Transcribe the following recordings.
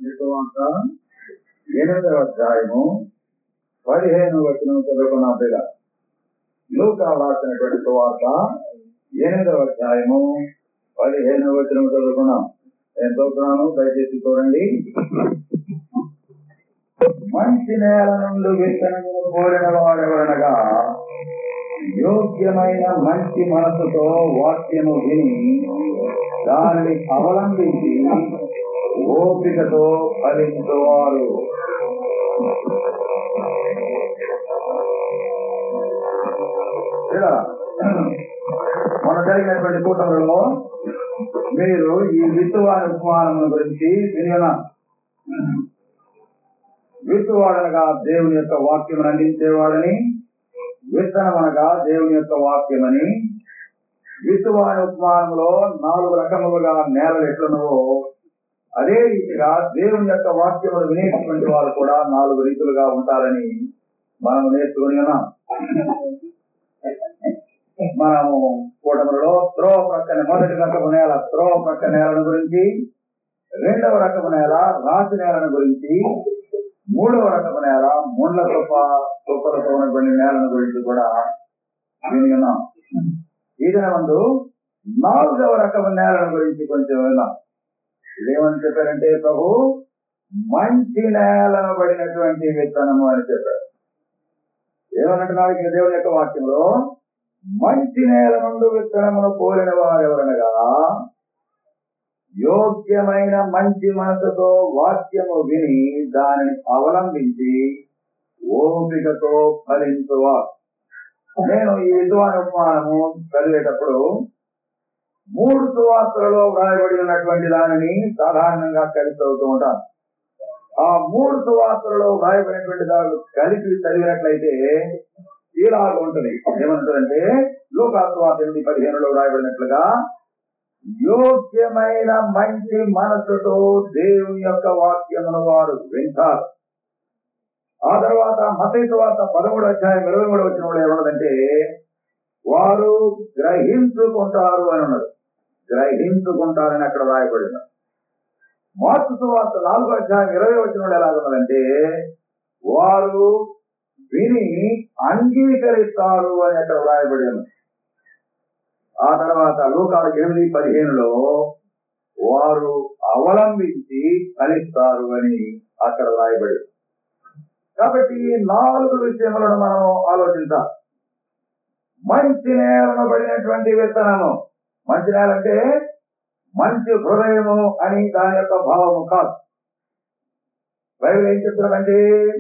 సువార్త ఎనిమిదవ అధ్యాయము పదిహేను వచ్చిన చదువుకున్న బిడ్డ లూకా రాసినటువంటి సువార్త ఎనిమిదవ అధ్యాయము పదిహేను వచ్చిన చదువుకున్నాం నేను చదువుతున్నాను దయచేసి చూడండి మంచి నేల నుండి విత్తనము కోరిన వాడెవరనగా యోగ్యమైన మంచి మనసుతో వాక్యము విని దానిని అవలంబించి ఓపికతో ఫలించువారు ఇలా మన జరిగినటువంటి కూటమిలో మీరు ఈ విత్తువాని ఉపమానం గురించి వినిన విత్తువాడనగా దేవుని యొక్క వాక్యం అందించేవాడని విత్తనం అనగా దేవుని యొక్క వాక్యమని విత్తువాని ఉపమానంలో నాలుగు రకములుగా నేలలు ఎట్లున్నవో అదే రీతిగా దేవుని యొక్క వాక్యములు వినేటువంటి వారు కూడా నాలుగు రీతులుగా ఉంటారని మనం నేర్చుకుని ఉన్నాం మనము కూటమిలో త్రోవ ప్రక్కన మొదటి రకము నేల త్రోవ ప్రక్క నేలను గురించి రెండవ రకము నేల రాతి నేలను గురించి మూడవ రకము నేల ముండ్ల తుప్ప తుప్పలతో ఉన్నటువంటి నేలను గురించి కూడా విని ఉన్నాం ఈ ముందు నాలుగవ రకము నేలను గురించి కొంచెం విన్నాం ఇదేమని చెప్పారంటే ప్రభు మంచి నేలను పడినటువంటి విత్తనము అని చెప్పారు ఏమన్నట్టున్నారు ఇక్కడ దేవుని యొక్క వాక్యంలో మంచి నేల నుండి విత్తనమును కోరిన వారెవరనగా యోగ్యమైన మంచి మనసుతో వాక్యము విని దానిని అవలంబించి ఓపికతో ఫలించువా నేను ఈ విద్వాన్ ఉపమానము చదివేటప్పుడు మూడు సువార్తలలో వ్రాయబడి ఉన్నటువంటి దానిని సాధారణంగా కలిసి చదువుతూ ఉంటాను ఆ మూడు సువార్తలలో వ్రాయబడినటువంటి దాన్ని కలిపి చదివినట్లయితే ఇలాగ ఉంటుంది ఏమంటారంటే లోకాసువార్త ఎనిమిది పదిహేనులో వ్రాయబడినట్లుగా యోగ్యమైన మంచి మనసుతో దేవుని యొక్క వాక్యమును వారు వింటారు ఆ తర్వాత మతైత వార్త పదమూడు అధ్యాయం ఇరవై మూడు వచ్చిన వాళ్ళు ఏమన్నదంటే వారు గ్రహించుకుంటారు అని ఉన్నది గ్రహించుకుంటారని అక్కడ రాయబడింది మార్పు సువార్త నాలుగో అధ్యాయం ఇరవై వచ్చిన వాళ్ళు ఎలాగున్నదంటే వారు విని అంగీకరిస్తారు అని అక్కడ రాయబడి ఉంది ఆ తర్వాత లోకాల ఎనిమిది పదిహేనులో వారు అవలంబించి ఫలిస్తారు అని అక్కడ రాయబడి కాబట్టి ఈ నాలుగు విషయములను మనం ఆలోచించాలి మంచి నేలను పడినటువంటి విత్తనము మంచి నేల అంటే మంచి హృదయము అని దాని యొక్క భావము కాదు బైబిల్ ఏం చెప్తున్నారంటే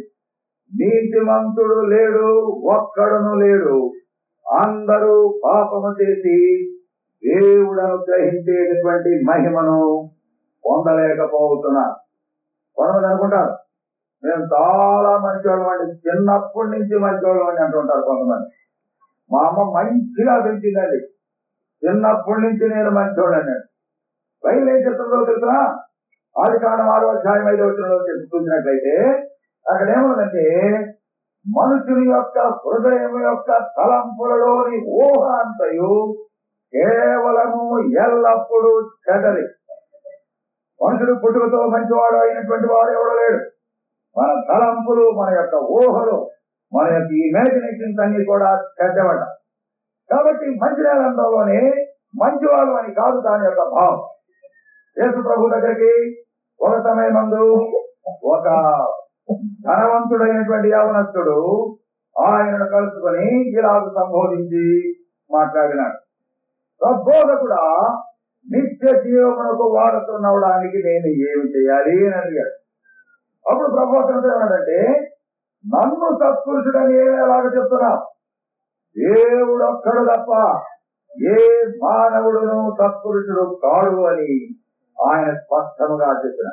నీతిమంతుడు లేడు ఒక్కడును లేడు అందరూ పాపము చేసి దేవుడను గ్రహించేటటువంటి మహిమను పొందలేకపోతున్నారు కొంతమంది అనుకుంటారు మేము చాలా మంచివాళ్ళం అండి చిన్నప్పటి నుంచి మంచివాళ్ళం అని అంటుంటారు కొంతమంది మా అమ్మ మంచిగా పెంచిందండి చిన్నప్పటి నుంచి నేను మంచివాడని బయలు ఏం చెప్తుందో తెలుసా ఆది కాలం ఆరో అధ్యాయం ఐదో వచ్చిన చూసినట్లయితే అక్కడ ఏముందంటే మనుషుని యొక్క హృదయం యొక్క తలంపులలోని ఊహ అంతయు కేవలము ఎల్లప్పుడూ చెడలి మనుషుడు పుట్టుకతో మంచివాడు అయినటువంటి వాడు ఎవడో లేడు మన తలంపులు మన యొక్క ఊహలు మన యొక్క ఇమాజినేషన్స్ అన్ని కూడా చెడ్డవట కాబట్టి మంచి నేలంలోనే మంచివాడు అని కాదు దాని యొక్క భావం యేసు ప్రభు దగ్గరికి ఒక సమయం మందు ఒక ధనవంతుడైనటువంటి యవనస్తుడు ఆయనను కలుసుకొని ఇలాగ సంబోధించి మాట్లాడినాడు సద్బోధకుడా నిత్య జీవమునకు వాడుతున్నవడానికి నేను ఏమి చేయాలి అని అడిగాడు అప్పుడు ప్రభోత్సవంతో ఏమన్నాడంటే నన్ను సత్పురుషుడని ఏమి ఎలాగ చెప్తున్నా దేవుడు ఒక్కడు తప్ప ఏ మానవుడును సత్పురుషుడు కాడు అని ఆయన స్పష్టముగా చెప్పిన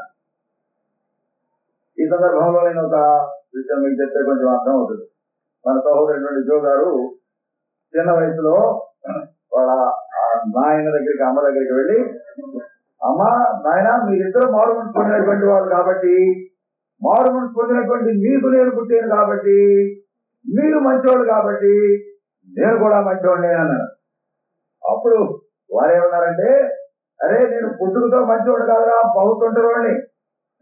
ఈ సందర్భంలో నేను ఒక విషయం మీకు చెప్తే కొంచెం అర్థం అవుతుంది మన సహోదరుడు జో గారు చిన్న వయసులో వాళ్ళ ఆ నాయన దగ్గరికి అమ్మ దగ్గరికి వెళ్ళి అమ్మ నాయన మీరిద్దరు మారుమని పొందినటువంటి వాళ్ళు కాబట్టి మారుమని పొందినటువంటి మీకు నేను పుట్టాను కాబట్టి మీరు మంచివాళ్ళు కాబట్టి నేను కూడా మంచివాడిని అన్నాను అప్పుడు వారేమన్నారంటే అరే నేను పుట్టుకతో మంచివాడు కాదురా బహుతుంటారు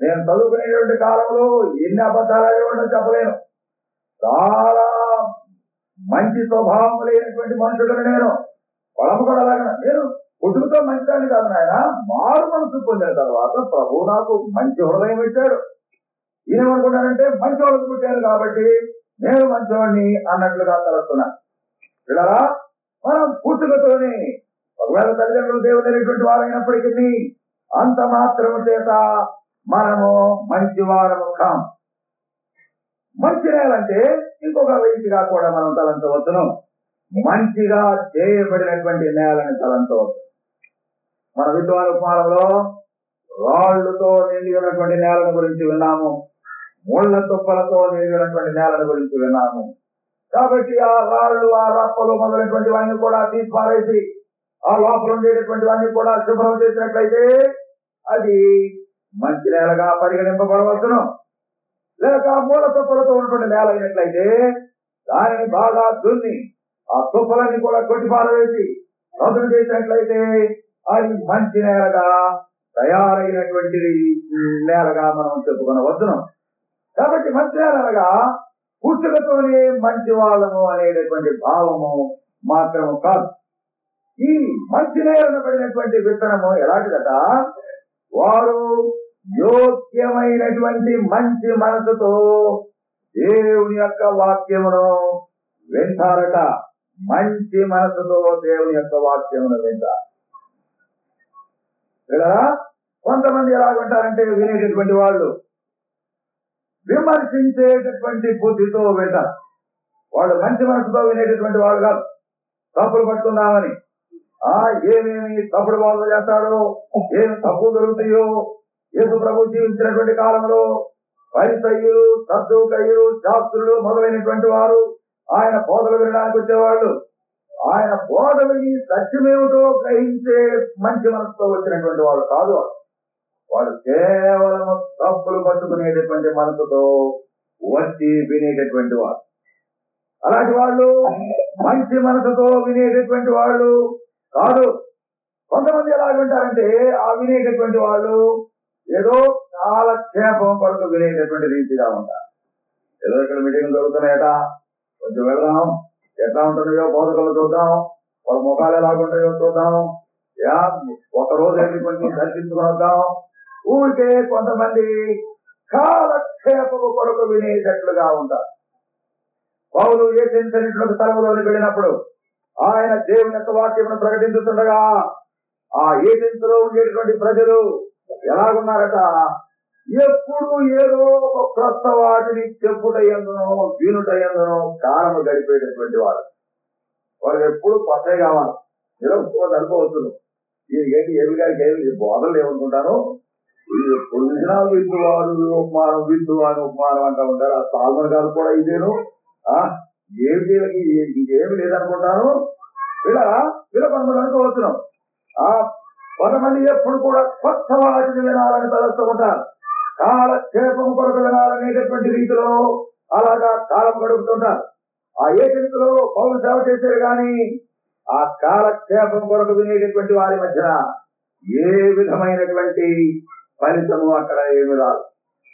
నేను చదువుకునేటువంటి కాలంలో ఎన్ని అబద్ధాలు ఆడేవాడో చెప్పలేను చాలా మంచి స్వభావం లేనటువంటి మనుషులను నేను పొలము కూడా అలాగే నేను పుట్టుకతో మంచిదాన్ని కాదు నాయన మారు మనసు పొందిన తర్వాత ప్రభు నాకు మంచి హృదయం ఇచ్చాడు ఈయనేమనుకుంటానంటే మంచి వాళ్ళకు పుట్టారు కాబట్టి నేను మంచివాడిని అన్నట్లుగా తలస్తున్నా పిల్లరా మనం పుట్టుకతోనే ఒకవేళ తల్లిదండ్రులు దేవుడు అనేటువంటి వారైనప్పటికీ అంత మాత్రము చేత మనము మంచి వారము కాం మంచి నేలంటే ఇంకొక రీతిగా కూడా మనం తలంచవచ్చును మంచిగా చేయబడినటువంటి నేలని తలంచవచ్చు మన విద్వాన ఉపమానంలో రాళ్లతో నిండి ఉన్నటువంటి నేలను గురించి విన్నాము ముళ్ళ తుప్పలతో నిండి ఉన్నటువంటి నేలను గురించి విన్నాము కాబట్టి ఆ రాళ్ళు ఆ రప్పలు మొదలైనటువంటి వాటిని కూడా తీసి పారేసి ఆ లోపల ఉండేటటువంటి వాటిని కూడా శుభ్రం చేసినట్లయితే అది మంచి నేలగా పరిగణింపబడవచ్చును లేక మూల తుప్పలతో ఉన్నటువంటి నేల అయినట్లయితే దానిని బాగా దున్ని ఆ తుప్పలని కూడా కొట్టి పారవేసి రద్దు చేసినట్లయితే అది మంచి నేలగా తయారైనటువంటి నేలగా మనం చెప్పుకునవచ్చును కాబట్టి మంచి నేల అనగా పుట్టుకతోనే మంచి వాళ్ళము అనేటటువంటి భావము మాత్రము కాదు ఈ మంచి నేలను పడినటువంటి విత్తనము ఎలాంటిదట వారు యోగ్యమైనటువంటి మంచి మనసుతో దేవుని యొక్క వాక్యమును వింటారట మంచి మనసుతో దేవుని యొక్క వాక్యమును వింటారు ఇలా కొంతమంది ఎలాగుంటారంటే వినేటటువంటి వాళ్ళు విమర్శించేటటువంటి బుద్ధితో వింటారు వాళ్ళు మంచి మనసుతో వినేటటువంటి వాళ్ళు కాదు తప్పులు పట్టుకుందామని ఆ ఏమేమి తప్పుడు వాళ్ళు చేస్తారో ఏమి తప్పు దొరుకుతాయో యేసు ప్రభు జీవించినటువంటి కాలంలో పరిసయ్యులు సద్దుకయ్యులు శాస్త్రులు మొదలైనటువంటి వారు ఆయన బోధలు వినడానికి వచ్చేవాళ్ళు ఆయన బోధ విని సత్యమేమిటో గ్రహించే మంచి మనసుతో వచ్చినటువంటి వాళ్ళు కాదు వాడు కేవలం తప్పులు పట్టుకునేటటువంటి మనసుతో వచ్చి వినేటటువంటి వాడు అలాంటి వాళ్ళు మంచి మనసుతో వినేటటువంటి వాళ్ళు కాదు కొంతమంది ఎలా వింటారంటే ఆ వినేటటువంటి వాళ్ళు ఏదో చాలా క్షేపం పడుతూ వినేటటువంటి రీతిగా ఉంటారు ఏదో ఇక్కడ మీటింగ్ జరుగుతున్నాయట కొంచెం వెళ్దాం ఎట్లా ఉంటున్నాయో బోధకులు చూద్దాం వాళ్ళ ముఖాలు ఎలాగుంటాయో చూద్దాం యా ఒక రోజు వెళ్ళి కొంచెం దర్శించుకుని వద్దాం ఊరికే కొంతమంది కాలక్షేపము కొరకు వినేటట్లుగా ఉంటారు పౌలు ఏ సెంటర్లోకి తలములోకి వెళ్ళినప్పుడు ఆయన దేవుని యొక్క వాక్యమును ప్రకటించుతుండగా ఆ ఏజెన్స్ లో ఉండేటువంటి ప్రజలు ఎలాగున్నారట ఎప్పుడు ఏదో ఒక క్రొత్త వాటిని చెప్పుటయ్యందునో వీనుటయ్యందునో కాలము గడిపేటటువంటి వారు వాళ్ళు ఎప్పుడు కొత్తవి కావాలి నిరంతరం అనుకోవచ్చు దీనికేంటి ఏమి గారికి ఏమి బోధలు ఏమనుకుంటాను వీళ్ళు ఎప్పుడు చూసినా విద్దువారు ఉపమానం విద్దువాను ఉపమానం అంటూ ఉంటారు ఆ సాల్మన్ గారు కూడా ఇదేను ఆ ఏమి వీళ్ళకి ఇంకేమి లేదనుకుంటాను ఇలా వీళ్ళ కొంతమంది అనుకోవచ్చును ఆ కొంతమంది ఎప్పుడు కూడా కొత్త వాటిని వినాలని తలస్తుంటారు కాలక్షేపం కొరకు వినాలనేటటువంటి రీతిలో అలాగా కాలం గడుపుతుంటారు ఆ ఏజెంట్లో పౌరు సేవ చేశారు కానీ ఆ కాలక్షేపం కొరకు వినేటటువంటి వారి మధ్యన ఏ విధమైనటువంటి ఫలితము అక్కడ ఏమి రాదు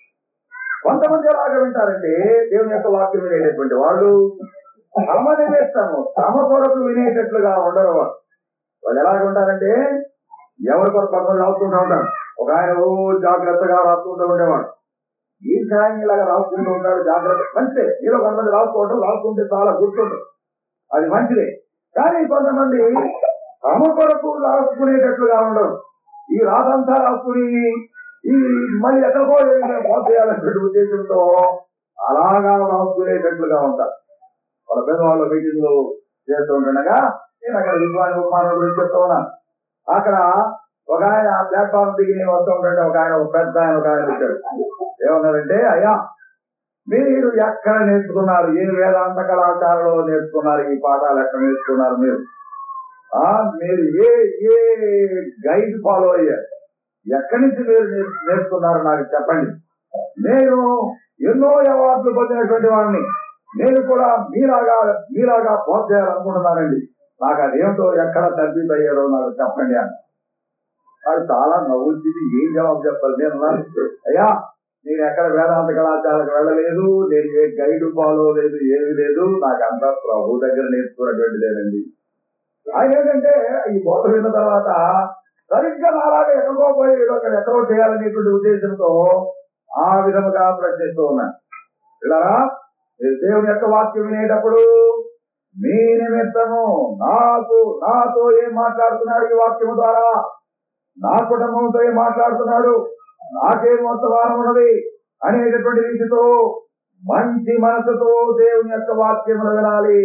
కొంతమంది ఎలాగా వింటారంటే దేవుని యొక్క వాక్యం వినేటటువంటి వాళ్ళు తమ నిమిత్తము తమ కొరకు వినేటట్లుగా ఉండరు వాళ్ళు వాళ్ళు ఎలాగ ఉంటారంటే ఎవరి కొరకు పక్కన రాసుకుంటూ ఉంటారు ఒక ఆయన ఓ జాగ్రత్తగా రాసుకుంటూ ఉండేవాడు ఈ సాయం ఇలాగా రాసుకుంటూ ఉంటాడు జాగ్రత్త మంచిదే మీలో కొంతమంది రాసుకోవటం రాసుకుంటే చాలా గుర్తుంటుంది అది మంచిదే కానీ కొంతమంది తమ కొరకు రాసుకునేటట్లుగా ఉండరు ఈ రాతంతా రాసుకుని ఈ మళ్ళీ ఎక్కడికో చేయాలనే ఉద్దేశంతో అలాగా రాసుకునేటట్లుగా ఉంటారు వాళ్ళ పెద్దవాళ్ళ మీటింగ్లు చేస్తూ ఉంటుండగా నేను అక్కడ విద్వాని ఉపమానం గురించి చెప్తా ఉన్నాను అక్కడ ఒక ఆయన ప్లాట్ఫామ్ దిగి నేను వస్తూ ఉంటుంటే ఒక ఆయన ఒక పెద్ద ఆయన ఒక ఆయన వచ్చాడు ఏమన్నారంటే అయ్యా మీరు ఎక్కడ నేర్చుకున్నారు ఏ వేదాంత కళాశాలలో నేర్చుకున్నారు ఈ పాఠాలు ఎక్కడ నేర్చుకున్నారు మీరు ఆ మీరు ఏ ఏ గైడ్ ఫాలో అయ్యారు ఎక్కడి నుంచి మీరు నేర్- నేర్చుకున్నారు నాకు చెప్పండి నేను ఎన్నో అవార్డులు పొందినటువంటి వాడిని నేను కూడా మీలాగా మీలాగా బోధ చేయాలనుకుంటున్నానండి నాకు అదేమిటో ఎక్కడ తగ్గిపోయారో నాకు చెప్పండి అని వాడు చాలా నవ్వుచ్చింది ఏం జవాబు చెప్పాలి నేను అన్నాను, అయ్యా నేను ఎక్కడ వేదాంత కళాశాలకు వెళ్ళలేదు నేను ఏ గైడ్ ఫాలో లేదు ఏమీ లేదు నాకంతా ప్రభు దగ్గర నేర్చుకున్నటువంటి లేదండి ఆయన ఏంటంటే ఈ బోధ విన్న తర్వాత సరిగ్గా నాలాగా ఎక్కడికో పోయి ఏదో అక్కడ ఎక్కడో చేయాలనేటువంటి ఉద్దేశంతో ఆ విధముగా ప్రశ్నిస్తూ ఉన్నాను ఇలా మీరు దేవుని యొక్క వాక్యం వినేటప్పుడు మీ నిమిత్తము నాకు నాతో ఏం మాట్లాడుతున్నాడు ఈ వాక్యము ద్వారా నా కుటుంబంతో ఏం మాట్లాడుతున్నాడు నాకేం వర్తమానం ఉన్నది అనేటటువంటి రీతితో మంచి మనసుతో దేవుని యొక్క వాక్యములు వినాలి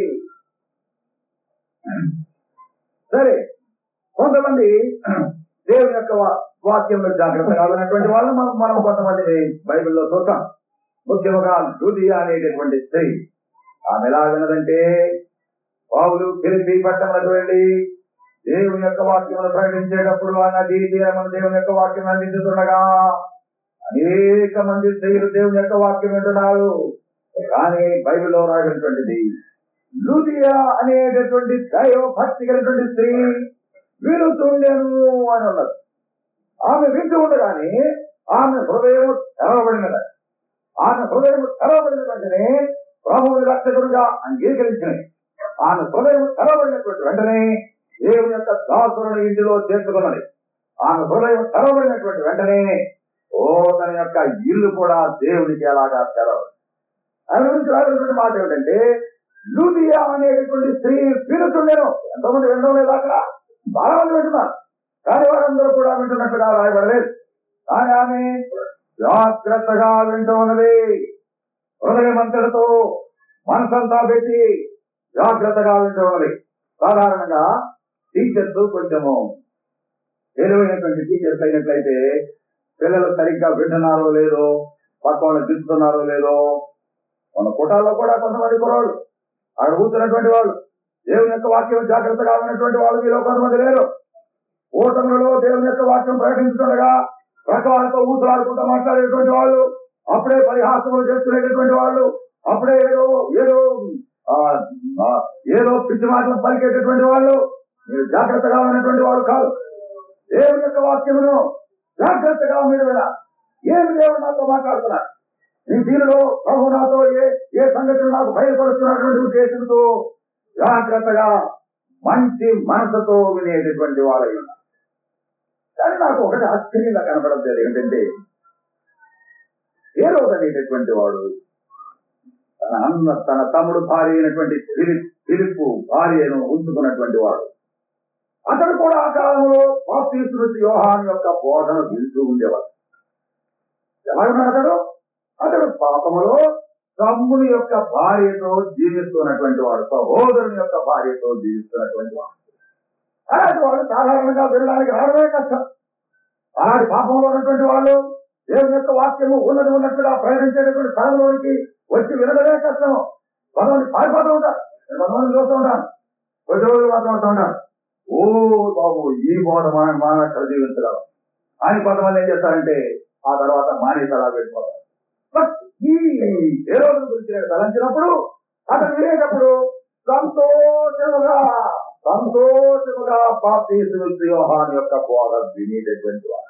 సరే కొంతమంది దేవుని యొక్క వా- వాక్యంలో జాగ్రత్తగా ఉన్నటువంటి వాళ్ళు మనం మనం కొంతమందిని బైబిల్లో చూస్తాం ముఖ్యంగా లూదియా అనేటటువంటి స్త్రీ ఆమె ఎలా విన్నదంటే పావులు పిలిపి పట్టణంలోకి వెళ్ళి దేవుని యొక్క వాక్యములు ప్రకటించేటప్పుడు ఆ నదీ తీరమున దేవుని యొక్క వాక్యం అందించుతుండగా అనేక మంది స్త్రీలు దేవుని యొక్క వాక్యం వింటున్నారు కానీ బైబిల్లో రాసినటువంటిది లూదియా అనేటటువంటి దైవ భక్తి కలిగినటువంటి స్త్రీ వినుతుండెను అని ఉన్నది ఆమె వింటూ ఉండగానే ఆమె హృదయం తెరవబడినది ఆమె హృదయం తెరవబడిన వెంటనే ప్రభువుని రక్షకుడుగా అంగీకరించినది ఆమె హృదయం తెరవబడినటువంటి వెంటనే దేవుని యొక్క దాసులను ఇంటిలో చేర్చుకున్నది ఆమె హృదయం తెరవబడినటువంటి వెంటనే ఓ తన యొక్క ఇల్లు కూడా దేవునికి ఎలాగా తెరవబడి దాని గురించి రాసినటువంటి మాట ఏమిటంటే లూదియా అనేటటువంటి స్త్రీ వినుతుండేను ఎంతమంది వినడం లేదు అక్కడ చాలా మంది వింటున్నారు కానీ వారందరూ కూడా వింటున్నట్టుగా రాయబడలేదు కానీ ఆమె జాగ్రత్తగా వింటూ ఉన్నది హృదయం అంతటితో మనసంతా పెట్టి జాగ్రత్తగా వింటూ ఉన్నది సాధారణంగా టీచర్స్ కొంచెము తెలివైనటువంటి టీచర్స్ అయినట్లయితే పిల్లలు సరిగ్గా వింటున్నారో లేదో పక్క వాళ్ళు దిద్దుతున్నారో లేదో మన కుటాల్లో కూడా కొంతమంది కుర్రాళ్ళు అక్కడ కూర్చున్నటువంటి వాళ్ళు దేవుని యొక్క వాక్యం జాగ్రత్తగా ఉన్నటువంటి వాళ్ళు మీలో కొంతమంది లేరు ఓటములలో దేవుని యొక్క వాక్యం ప్రకటించుతుండగా రకాలతో ఊసలాడుకుంటూ మాట్లాడేటువంటి వాళ్ళు అప్పుడే పరిహాసములు చేసుకునేటటువంటి వాళ్ళు అప్పుడే ఏదో ఏదో ఆ, ఆ, ఏదో పిచ్చి మాటలు పలికేటటువంటి వాళ్ళు మీరు జాగ్రత్తగా ఉన్నటువంటి వాళ్ళు కాదు దేవుని యొక్క వాక్యమును జాగ్రత్తగా మీరు వినాలి ఏమి దేవుడు నాతో మాట్లాడుతున్నారు ఈ దీనిలో ప్రభు నాతో ఏ ఏ సంగతులు నాకు బయలుపడుతున్నటువంటి ఉద్దేశంతో జాగ్రత్తగా మంచి మనసుతో వినేటటువంటి వాళ్ళై ఉన్నారు కానీ నాకు ఒకటి ఆశ్చర్యంగా కనపడలేదు ఏంటంటే ఏ రోజు అనేటటువంటి వాడు తన అన్న తన తమ్ముడు భార్య అయినటువంటి ఫిలిప్ ఫిలిప్ భార్యను ఉంచుకున్నటువంటి వాడు అతడు కూడా ఆ కాలంలో బాప్తీసు యోహాన్ యొక్క బోధన వింటూ ఉండేవాడు ఎలాగున్నాడు అతడు అతడు పాపములో తమ్ముని యొక్క భార్యతో జీవిస్తున్నటువంటి వాడు సహోదరుని యొక్క భార్యతో జీవిస్తున్నటువంటి వాడు అలాంటి వాళ్ళు సాధారణంగా వినడానికి రావడమే కష్టం అలాంటి పాపంలో ఉన్నటువంటి వాళ్ళు దేవుని యొక్క వాక్యము ఉన్నది ఉన్నట్టుగా ప్రయాణించేటటువంటి స్థలంలోనికి వచ్చి వినడమే కష్టం కొంతమంది పారిపోతూ ఉంటారు నేను కొంతమంది చూస్తూ ఉంటాను కొద్ది రోజులు మాట్లాడుతూ ఉంటాను ఓ బాబు ఈ బోధ మన మానవ జీవించగలం అని కొంతమంది ఏం చేస్తారంటే ఆ తర్వాత మానేసి అలా వెళ్ళిపోతారు బట్ ఈ ఏ రోజు గురించి నేను తలంచినప్పుడు అతను వినేటప్పుడు సంతోషముగా సంతోషముగా బాప్తీసు యోహాన్ యొక్క బోధ వినేటటువంటి వాడు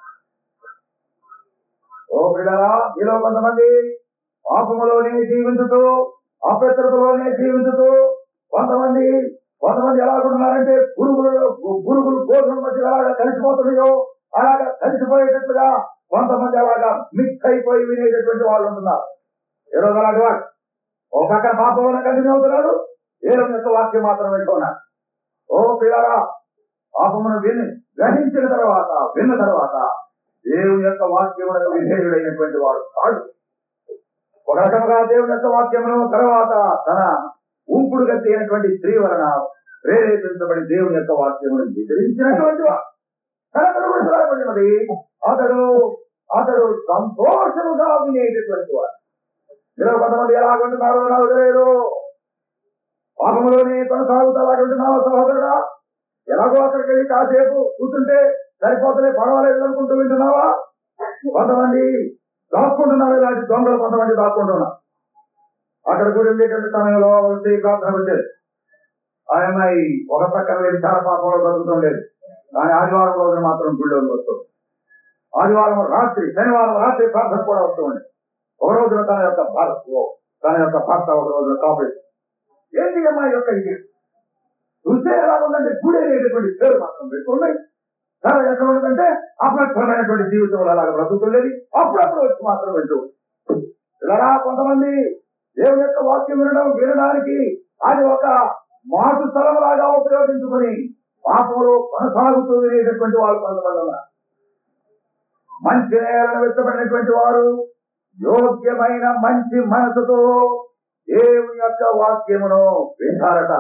ఓ బిడ్డరా మీలో కొంతమంది పాపములోనే జీవించుతూ అపవిత్రతలోనే జీవించుతూ కొంతమంది కొంతమంది ఎలా ఉంటున్నారంటే పురుగులు పురుగులు గోధుమ మధ్య ఎలాగా కలిసిపోతున్నాయో అలాగా కలిసిపోయేటట్టుగా కొంతమంది అలాగా మిక్స్ అయిపోయి వినేటటువంటి వాళ్ళు ఉంటున్నారు ఏ రోజు అలాంటి వాడు ఓ పక్కన పాపంలో కంటిన్యూ అవుతున్నాడు ఏ రోజు యొక్క వాక్యం మాత్రం వింటున్నాడు ఓ పిల్లరా పాపమును విని గ్రహించిన తర్వాత విన్న తర్వాత దేవుని యొక్క వాక్యములకు విధేయుడైనటువంటి వాడు కాడు ఒక రకముగా దేవుని యొక్క వాక్యమును తర్వాత తన ఊపుడు గట్టి అయినటువంటి స్త్రీ వలన ప్రేరేపించబడి దేవుని యొక్క వాక్యమును వ్యతిరించినటువంటి వాడు కనుక విడుదలపడినది అతడు అతడు సంతోషముగా వినేటటువంటి వాడు మీరు కొంతమంది ఎలా ఉంటున్నారో నాకు తెలియదు పాపంలోనే కొనసాగుతూ అలాగుంటున్నావా సహోదరుడా ఎలాగో అక్కడికి వెళ్ళి కాసేపు కూర్చుంటే సరిపోతలే పర్వాలేదు అనుకుంటూ వింటున్నావా కొంతమంది దాక్కుంటున్నారు ఇలాంటి దొంగలు కొంతమంది దాక్కుంటున్నారు అక్కడ కూడా ఉండేటువంటి సమయంలో వచ్చి ప్రార్థన వచ్చేది ఆ అమ్మాయి ఒక పక్కన వెళ్ళి చాలా పాపంలో బతుకుతుండేది కానీ ఆదివారం రోజున మాత్రం గుళ్ళోకి వస్తుంది ఆదివారం రాత్రి శనివారం రాత్రి ప్రార్థన కూడా వస్తుంది ఒక రోజున తన యొక్క భర్త తన యొక్క భర్త ఒక రోజున కాపీ ఏంటి అమ్మాయి యొక్క ఇది చూస్తే ఎలా ఉందంటే గుడి అనేటటువంటి పేరు మాత్రం పెట్టుకున్నాయి చాలా ఎక్కడ ఉందంటే అప్రత్వమైనటువంటి జీవితంలో అలాగ బ్రతుకులేదు అప్పుడప్పుడు వచ్చి మాత్రం వెళ్తూ ఇలా కొంతమంది దేవుని యొక్క వాక్యం వినడం వినడానికి అది ఒక మాసు స్థలం లాగా ఉపయోగించుకుని పాపంలో కొనసాగుతూ వినేటటువంటి వాళ్ళు కొంతమంది ఉన్నారు మంచి నేలను వెచ్చబడినటువంటి వారు యోగ్యమైన మంచి మనసుతో దేవుని యొక్క వాక్యమును వింటారట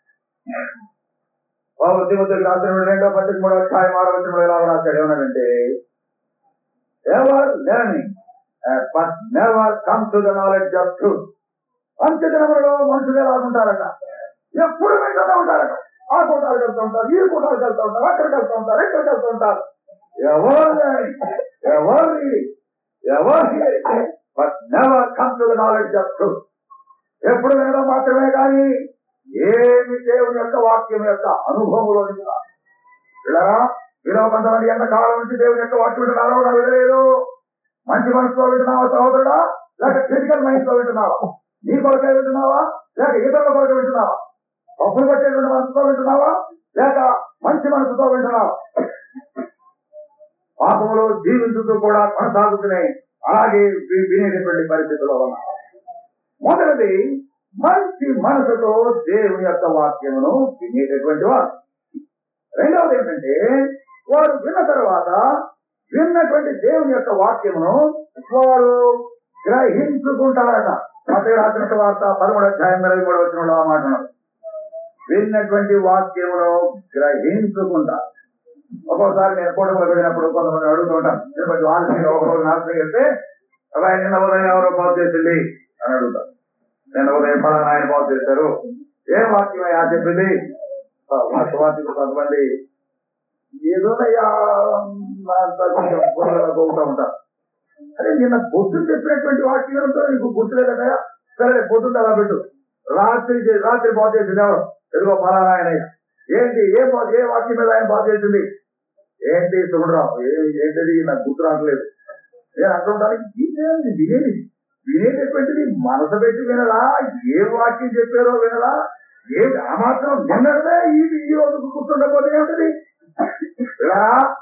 బాబు తిమ్మతులు రాసిన రెండో పద్దెనిమిది మూడో అధ్యాయం ఆరో వచ్చిన ఎలా రాశాడు ఏమన్నాడంటే ever learning but never come to the knowledge of truth అంత్యదినములలో మనుషులు ఎలా ఉంటారట ఎప్పుడు వెంటనే ఉంటారట ఆ కూటాలకు వెళ్తూ ఉంటారు ఈ కూటాలకు వెళ్తూ ఉంటారు అక్కడికి వెళ్తూ ఉంటారు ఎక్కడికి వెళ్తూ ఉంటారు ఎవరు ఎవరు ఎవరు but never come to the knowledge of truth ఎప్పుడు వినడం మాత్రమే కానీ ఏమి దేవుని యొక్క వాక్యం యొక్క అనుభవంలో ఇలా ఇలా కొంతమంది ఎంత కాలం నుంచి దేవుని యొక్క వాక్యం వింటున్నారో నాకు తెలియదు మంచి మనసులో వింటున్నావా సహోదరుడా లేక క్రిటికల్ మైండ్ లో వింటున్నావా నీ కొరకే వింటున్నావా లేక ఇతరుల కొరకు వింటున్నావా తప్పులు పట్టేటువంటి మనసుతో వింటున్నావా లేక మంచి మనసుతో వింటున్నావా పాపంలో జీవించుతూ కూడా కొనసాగుతున్నాయి అలాగే వి- వినేటటువంటి పరిస్థితుల్లో ఉన్నారు మొదటిది మంచి మనసుతో దేవుని యొక్క వాక్యమును వినేటటువంటి వారు రెండవది ఏంటంటే వారు విన్న తర్వాత విన్నటువంటి దేవుని యొక్క వాక్యమును వారు గ్రహించుకుంటారట మత రాసిన వార్త పదమూడు అధ్యాయం ఇరవై మూడు వచ్చిన ఆ మాట ఉన్నది. విన్నటువంటి వాక్యమును గ్రహించుకుంటారు ఒక్కోసారి నేను కూటమిలో వెళ్ళినప్పుడు కొంతమంది అడుగుతుంటాను నేను కొంచెం ఆలస్యంగా ఒక రోజు నాశనం చేస్తే అబ్బాయి నిన్న ఉదయం ఎవరో బాగు చేసింది అని అడుగుతాను నిన్న ఉదయం ఫలానా ఆయన బాగు చేశారు ఏ వాక్యం అయ్యా చెప్పింది వాస్తవానికి కొంతమంది ఏదోనయ్యా అంతా కొంచెం బుర్రలో పోతా ఉంటారు అరే నిన్న పొద్దున చెప్పినటువంటి వాక్యం ఏంటో నీకు గుర్తులేదయ్యా సరే పొద్దున్న అలా పెట్టు రాత్రి చే- రాత్రి బాగు చేసింది ఎవరు ఎదుగో ఫలానా ఆయనయ్య ఏంటి ఏ బా- ఏ వాక్యం మీద ఆయన బాగు చేసింది ఏంటి సుగుణరావు ఏ- ఏంటిది నాకు గుర్తు రావట్లేదు నేను అంటుంటాను ఇదేంటి వినేది వినేటటువంటిది మనసు పెట్టి వినలా ఏ వాక్యం చెప్పారో వినలా ఏ ఆ మాత్రం విన్నదే ఈ ఈ రోజుకు గుర్తుండకపోతే ఏమిటది ఇలా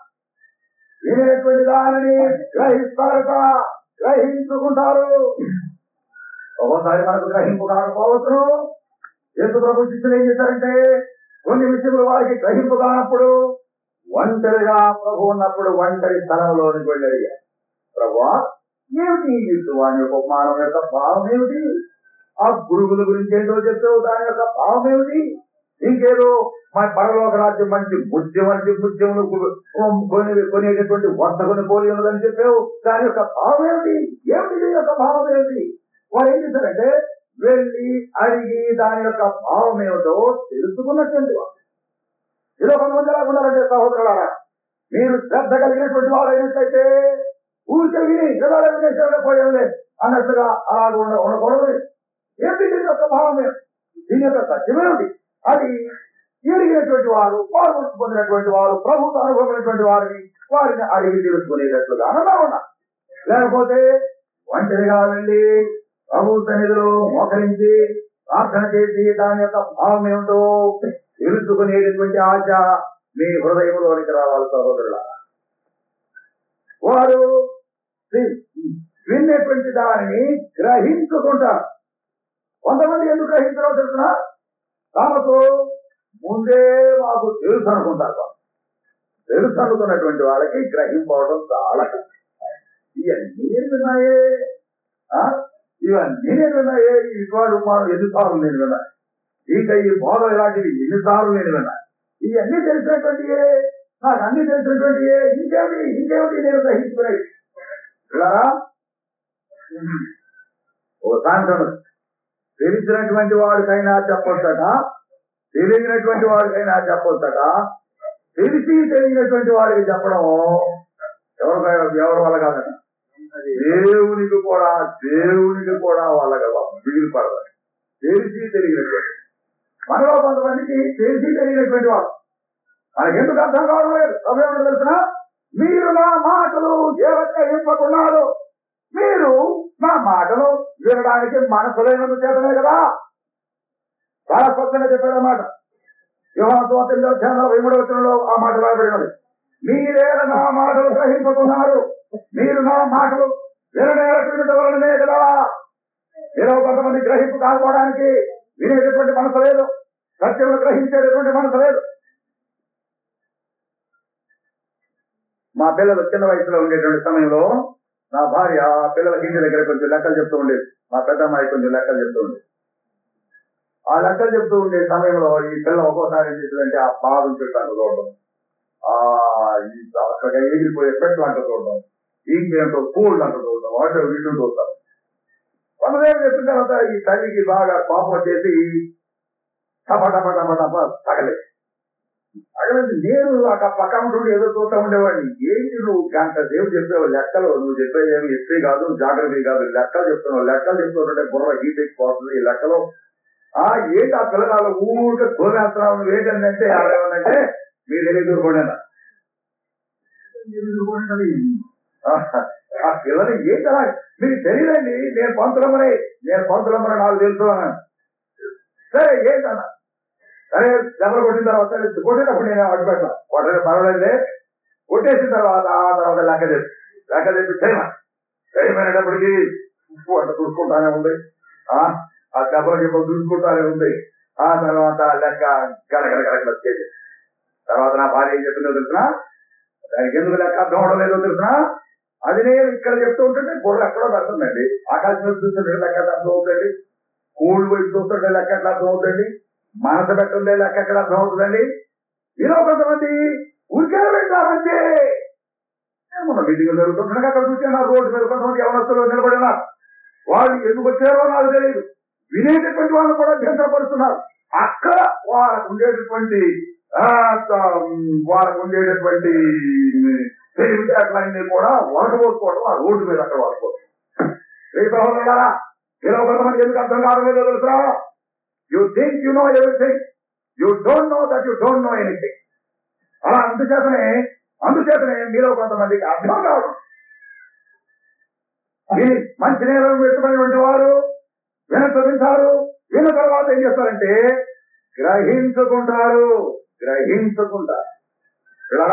వినేటువంటి దానిని గ్రహిస్తారట గ్రహించుకుంటారు ఒక్కోసారి మనకు గ్రహింపు కాకపోవచ్చు ఎందుకు ప్రభు శిష్యులు ఏం చేశారంటే కొన్ని విషయములు వారికి గ్రహింపు కానప్పుడు ఒంటరిగా ప్రభు ఉన్నప్పుడు ఒంటరి స్థలంలోనికి వెళ్ళి అడిగారు ప్రభా ఏమిటి ఈ విశ్వాని యొక్క ఉపమానం యొక్క భావం ఏమిటి ఆ గురుగుల గురించి ఏంటో చెప్తావు దాని యొక్క భావం ఏమిటి ఇంకేదో మా పరలోక రాజ్యం మంచి ముత్యం మంచి ముత్యములు కు- కొని కొనేటటువంటి వర్తకుని పోలి ఉన్నదని చెప్పావు దాని యొక్క భావం ఏమిటి ఏమిటి దీని యొక్క భావం ఏమిటి వారు ఏం చేశారంటే వెళ్ళి అడిగి దాని యొక్క భావం ఏమిటో తెలుసుకున్నటువంటి వారు ఇలా కొంతమంది ఎలా ఉండాలంటే సహోదరులారా మీరు శ్రద్ధ కలిగినటువంటి వారు అయినట్లయితే ఊరికే విని ఇలా వినేసేవాడే పోయేది అన్నట్టుగా అలాగ ఉండ ఉండకూడదు ఏంటి దీని యొక్క భావం ఏమిటి? దీని యొక్క సత్యమేమిటి అది ఎరిగినటువంటి వారు పాల్గొ పొందినటువంటి వారు ప్రభుత్వ అనుభవమైనటువంటి వారిని వారిని అడిగి తెలుసుకునేటట్లుగా అనగా ఉన్నా లేకపోతే ఒంటరిగా వెళ్ళి ప్రభు సన్నిధిలో మోకరించి ప్రార్థన చేసి దాని యొక్క భావం ఏమిటో తెలుసుకునేటటువంటి ఆశ మీ హృదయంలోనికి రావాలి సహోదరుల వారు వి- విన్నటువంటి దానిని గ్రహించుకుంటారు కొంతమంది ఎందుకు గ్రహించరో తెలుసిన తమకు ముందే మాకు తెలుసు అనుకుంటారు వాళ్ళు. తెలుసు అనుకున్నటువంటి వాళ్ళకి గ్రహింపవడం చాలా కష్టం. ఇవన్నీ నేను విన్నాయే ఆ? ఇవన్నీ నేను విన్నాయే ఈ విషయాలు మనం ఎన్నిసార్లు నేను విన్నా ఇక ఈ బోధ ఇలాంటివి ఎన్నిసార్లు నేను విన్నా ఇవన్నీ తెలిసినటువంటి నాకు అన్ని తెలిసినటువంటి ఇంకేమిటి ఇంకేమిటి నేను గ్రహించుకునేది ఇలా ఓ సాయంత్రం తెలిసినటువంటి వాడికైనా చెప్పొచ్చట తెలియనటువంటి వాడికైనా చెప్పొచ్చట తెలిసి తెలియనటువంటి వాడికి చెప్పడం ఎవరు ఎవరి వల్ల కాదట దేవునికి కూడా దేవునికి కూడా వాళ్ళ కదా మిగిలి పడదు తెలిసి తెలియనటువంటి మనలో కొంతమందికి తెలిసి తెలియనటువంటి వాడు మనకి ఎందుకు అర్థం కావడం లేదు సమయం తెలిసిన మీరు నా మాటలు ఏవైంపకున్నారు మీరు నా మాటలు వినడానికి మనసు లేనందు చేతనే కదా చాలా స్పష్టంగా చెప్పాడు అన్నమాట యోహాస్వాతంలో నలభై మూడవ వచనంలో ఆ మాట రాబడినది మీరే నా మాటలు గ్రహించుకున్నారు మీరు నా మాటలు విననేటువంటి వలననే కదా మీరు కొంతమంది గ్రహింపు కాకపోవడానికి వినేటటువంటి మనసు లేదు సత్యములు గ్రహించేటటువంటి మనసు లేదు మా పిల్లలు చిన్న వయసులో ఉండేటువంటి సమయంలో నా భార్య ఆ పిల్లలకి ఇంటి దగ్గర కొంచెం లెక్కలు చెప్తూ ఉండేది మా పెద్ద అమ్మాయి కొంచెం లెక్కలు చెప్తూ ఉండేది ఆ లెక్కలు చెప్తూ ఉండే సమయంలో ఈ పిల్ల ఒక్కోసారి ఏం చేస్తుందంటే ఆ బాధ చెట్టు చూడడం ఆ ఈ అక్కడ ఎగిరిపోయే పెట్లు అంట చూడడం ఇంకేంటో కూల్ అంట చూడడం అటు ఇటు చూస్తాం కొంతసేపు చెప్పిన తర్వాత ఈ తల్లికి బాగా కోపం వచ్చేసి టప టప టప టప తగలేదు తగలేదు నేను అక్కడ పక్క ఉంటుండి ఏదో చూస్తూ ఉండేవాడిని ఏంటి నువ్వు గంట సేపు చెప్పేవాడు లెక్కలు నువ్వు చెప్పేది ఏమి హిస్టరీ కాదు జాగ్రత్త కాదు లెక్కలు చెప్తున్నావు లెక్కలు చెప్తుంటే బుర్ర హీట్ ఎక్కిపోతుంది ఈ లెక్కలు ఆ ఏంటి ఆ పిల్లగాళ్ళు ఊరికే కోరేస్తున్నావు నువ్వు ఏంటంటే ఏమంటే మీరు తెలియదు దూరుకోండి ఆ పిల్లని ఏంటి అలా మీకు తెలియదండి నేను పంతులమ్మని నేను పంతులమ్మని నాకు తెలుసు అన్నాను సరే ఏంటన్నా సరే దెబ్బలు కొట్టిన తర్వాత కొట్టినప్పుడు నేను అడ్డు పెట్టా కొట్టలేదు పర్వాలేదే కొట్టేసిన తర్వాత ఆ తర్వాత లెక్క చెప్పి లెక్క చెప్పి చేయమా చేయమైనప్పటికీ ఉప్పు అంట చూసుకుంటానే ఉంది ఆ ఆ దెబ్బలు చెప్పలు చూసుకుంటానే ఉంది ఆ తర్వాత లెక్క గడగడ గడగడ వచ్చేది తర్వాత నా భార్య ఏం చెప్పిందో తెలుసునా దానికి ఎందుకు లెక్క అర్థం అవడం లేదో తెలుసునా అది నేను ఇక్కడ చెప్తూ ఉంటుంటే బుర్ర ఎక్కడో పెడుతుందండి ఆకాశం వైపు చూస్తుంటే లెక్క ఎట్లా అర్థం అవుతుంది కూల్ వైపు చూస్తుంటే లెక్క ఎట్లా అర్థం అవుతుంది మనసు పెట్టుండే లెక్క ఎక్కడ అర్థం అవుతుందండి ఇలా కొంతమంది ఊరికే వెళ్తారంటే మన మీటింగ్ జరుగుతుండగా అక్కడ చూసాను ఆ రోడ్డు మీద కొంతమంది యవనస్తులు నిలబడి ఉన్నారు వాళ్ళు ఎందుకు వచ్చారో నాకు తెలియదు వినేటటువంటి వాళ్ళు కూడా అభ్యంతరపడుతున్నారు అక్కడ వాళ్ళకు ఉండేటటువంటి ఆ, త- వాళ్ళకు ఉండేటటువంటి తెలివితేటలన్నీ కూడా వరకపోసుకోవడం ఆ రోడ్డు మీద అక్కడ వాడుకోవడం ఏ సహోదరులారా ఇలా కొంతమంది ఎందుకు అర్థం కావడం లేదో తెలుసా you think you know everything you don't know that you don't know anything అలా అందుచేతనే అందుచేతనే మీలో కొంతమందికి అర్థం కావడం ఇది మంచి నేరం పెట్టుకున్నటువంటి వారు వెనక వింటారు విన్న తర్వాత ఏం చేస్తారంటే గ్రహించుకుంటారు గ్రహించుకుంటారు ఇలా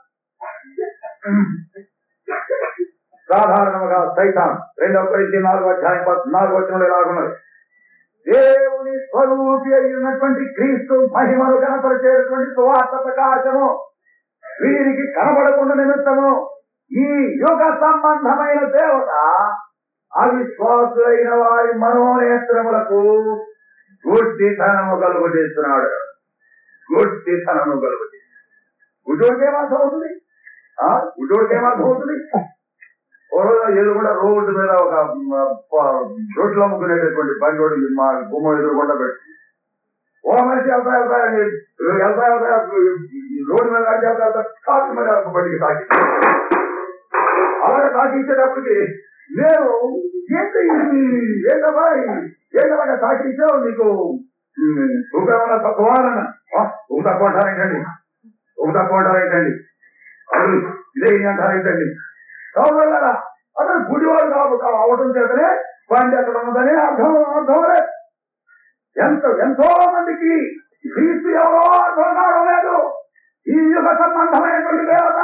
సాధారణంగా సైతాన్ రెండవ కొరింథీ నాలుగు అధ్యాయం పద్నాలుగు వచ్చిన ఇలాగున్నది దేవుని స్వరూపి అయినటువంటి క్రీస్తు మహిమను కనపరిచేటువంటి సువార్త ప్రకాశము వీరికి కనబడకుండా నిమిత్తము ఈ యుగ సంబంధమైన దేవత అవిశ్వాసులైన వారి మనోనేత్రములకు గుడ్డితనము కలుగు చేస్తున్నాడు గుడ్డితనము కలుగు గుడ్డోడికి ఏమర్థం అవుతుంది ఆ గుడ్డోడికి ఏమర్థం అవుతుంది ఓ రోజు ఏదో కూడా రోడ్డు మీద ఒక మ, ప- రోడ్లు అమ్ముకునేటటువంటి బండి మా గుమ్మ ఎదురుకుండా పెట్టి ఓ మనిషి వెళ్తా వెళ్తా వెళ్తా వెళ్తా రోడ్డు మీద నడిచి వెళ్తా వెళ్తా తాకి మీద ఒక బండికి తాకి అలాగే తాకి ఇచ్చేటప్పటికి నేను ఏంటి ఇది? ఏంటమ్మా ఇది? ఏంటలాగా తాకి ఇచ్చావు నీకు ఊపేమన్నా తక్కువ అన్న ఊ తక్కువ అంటారేంటండి ఊ తక్కువ అంటారేంటండి అది ఇదే ఇది అంటారేంటండి కావాలా అతను గుడివాడు కాబట్టి అవటం చేతనే బండి అక్కడ ఉన్నదని అర్థం అర్థం లేదు ఎంత ఎంతో మందికి క్రీస్తు ఎవరో అర్థం కావడం లేదు ఈ యుగ సంబంధమైనటువంటి దేవత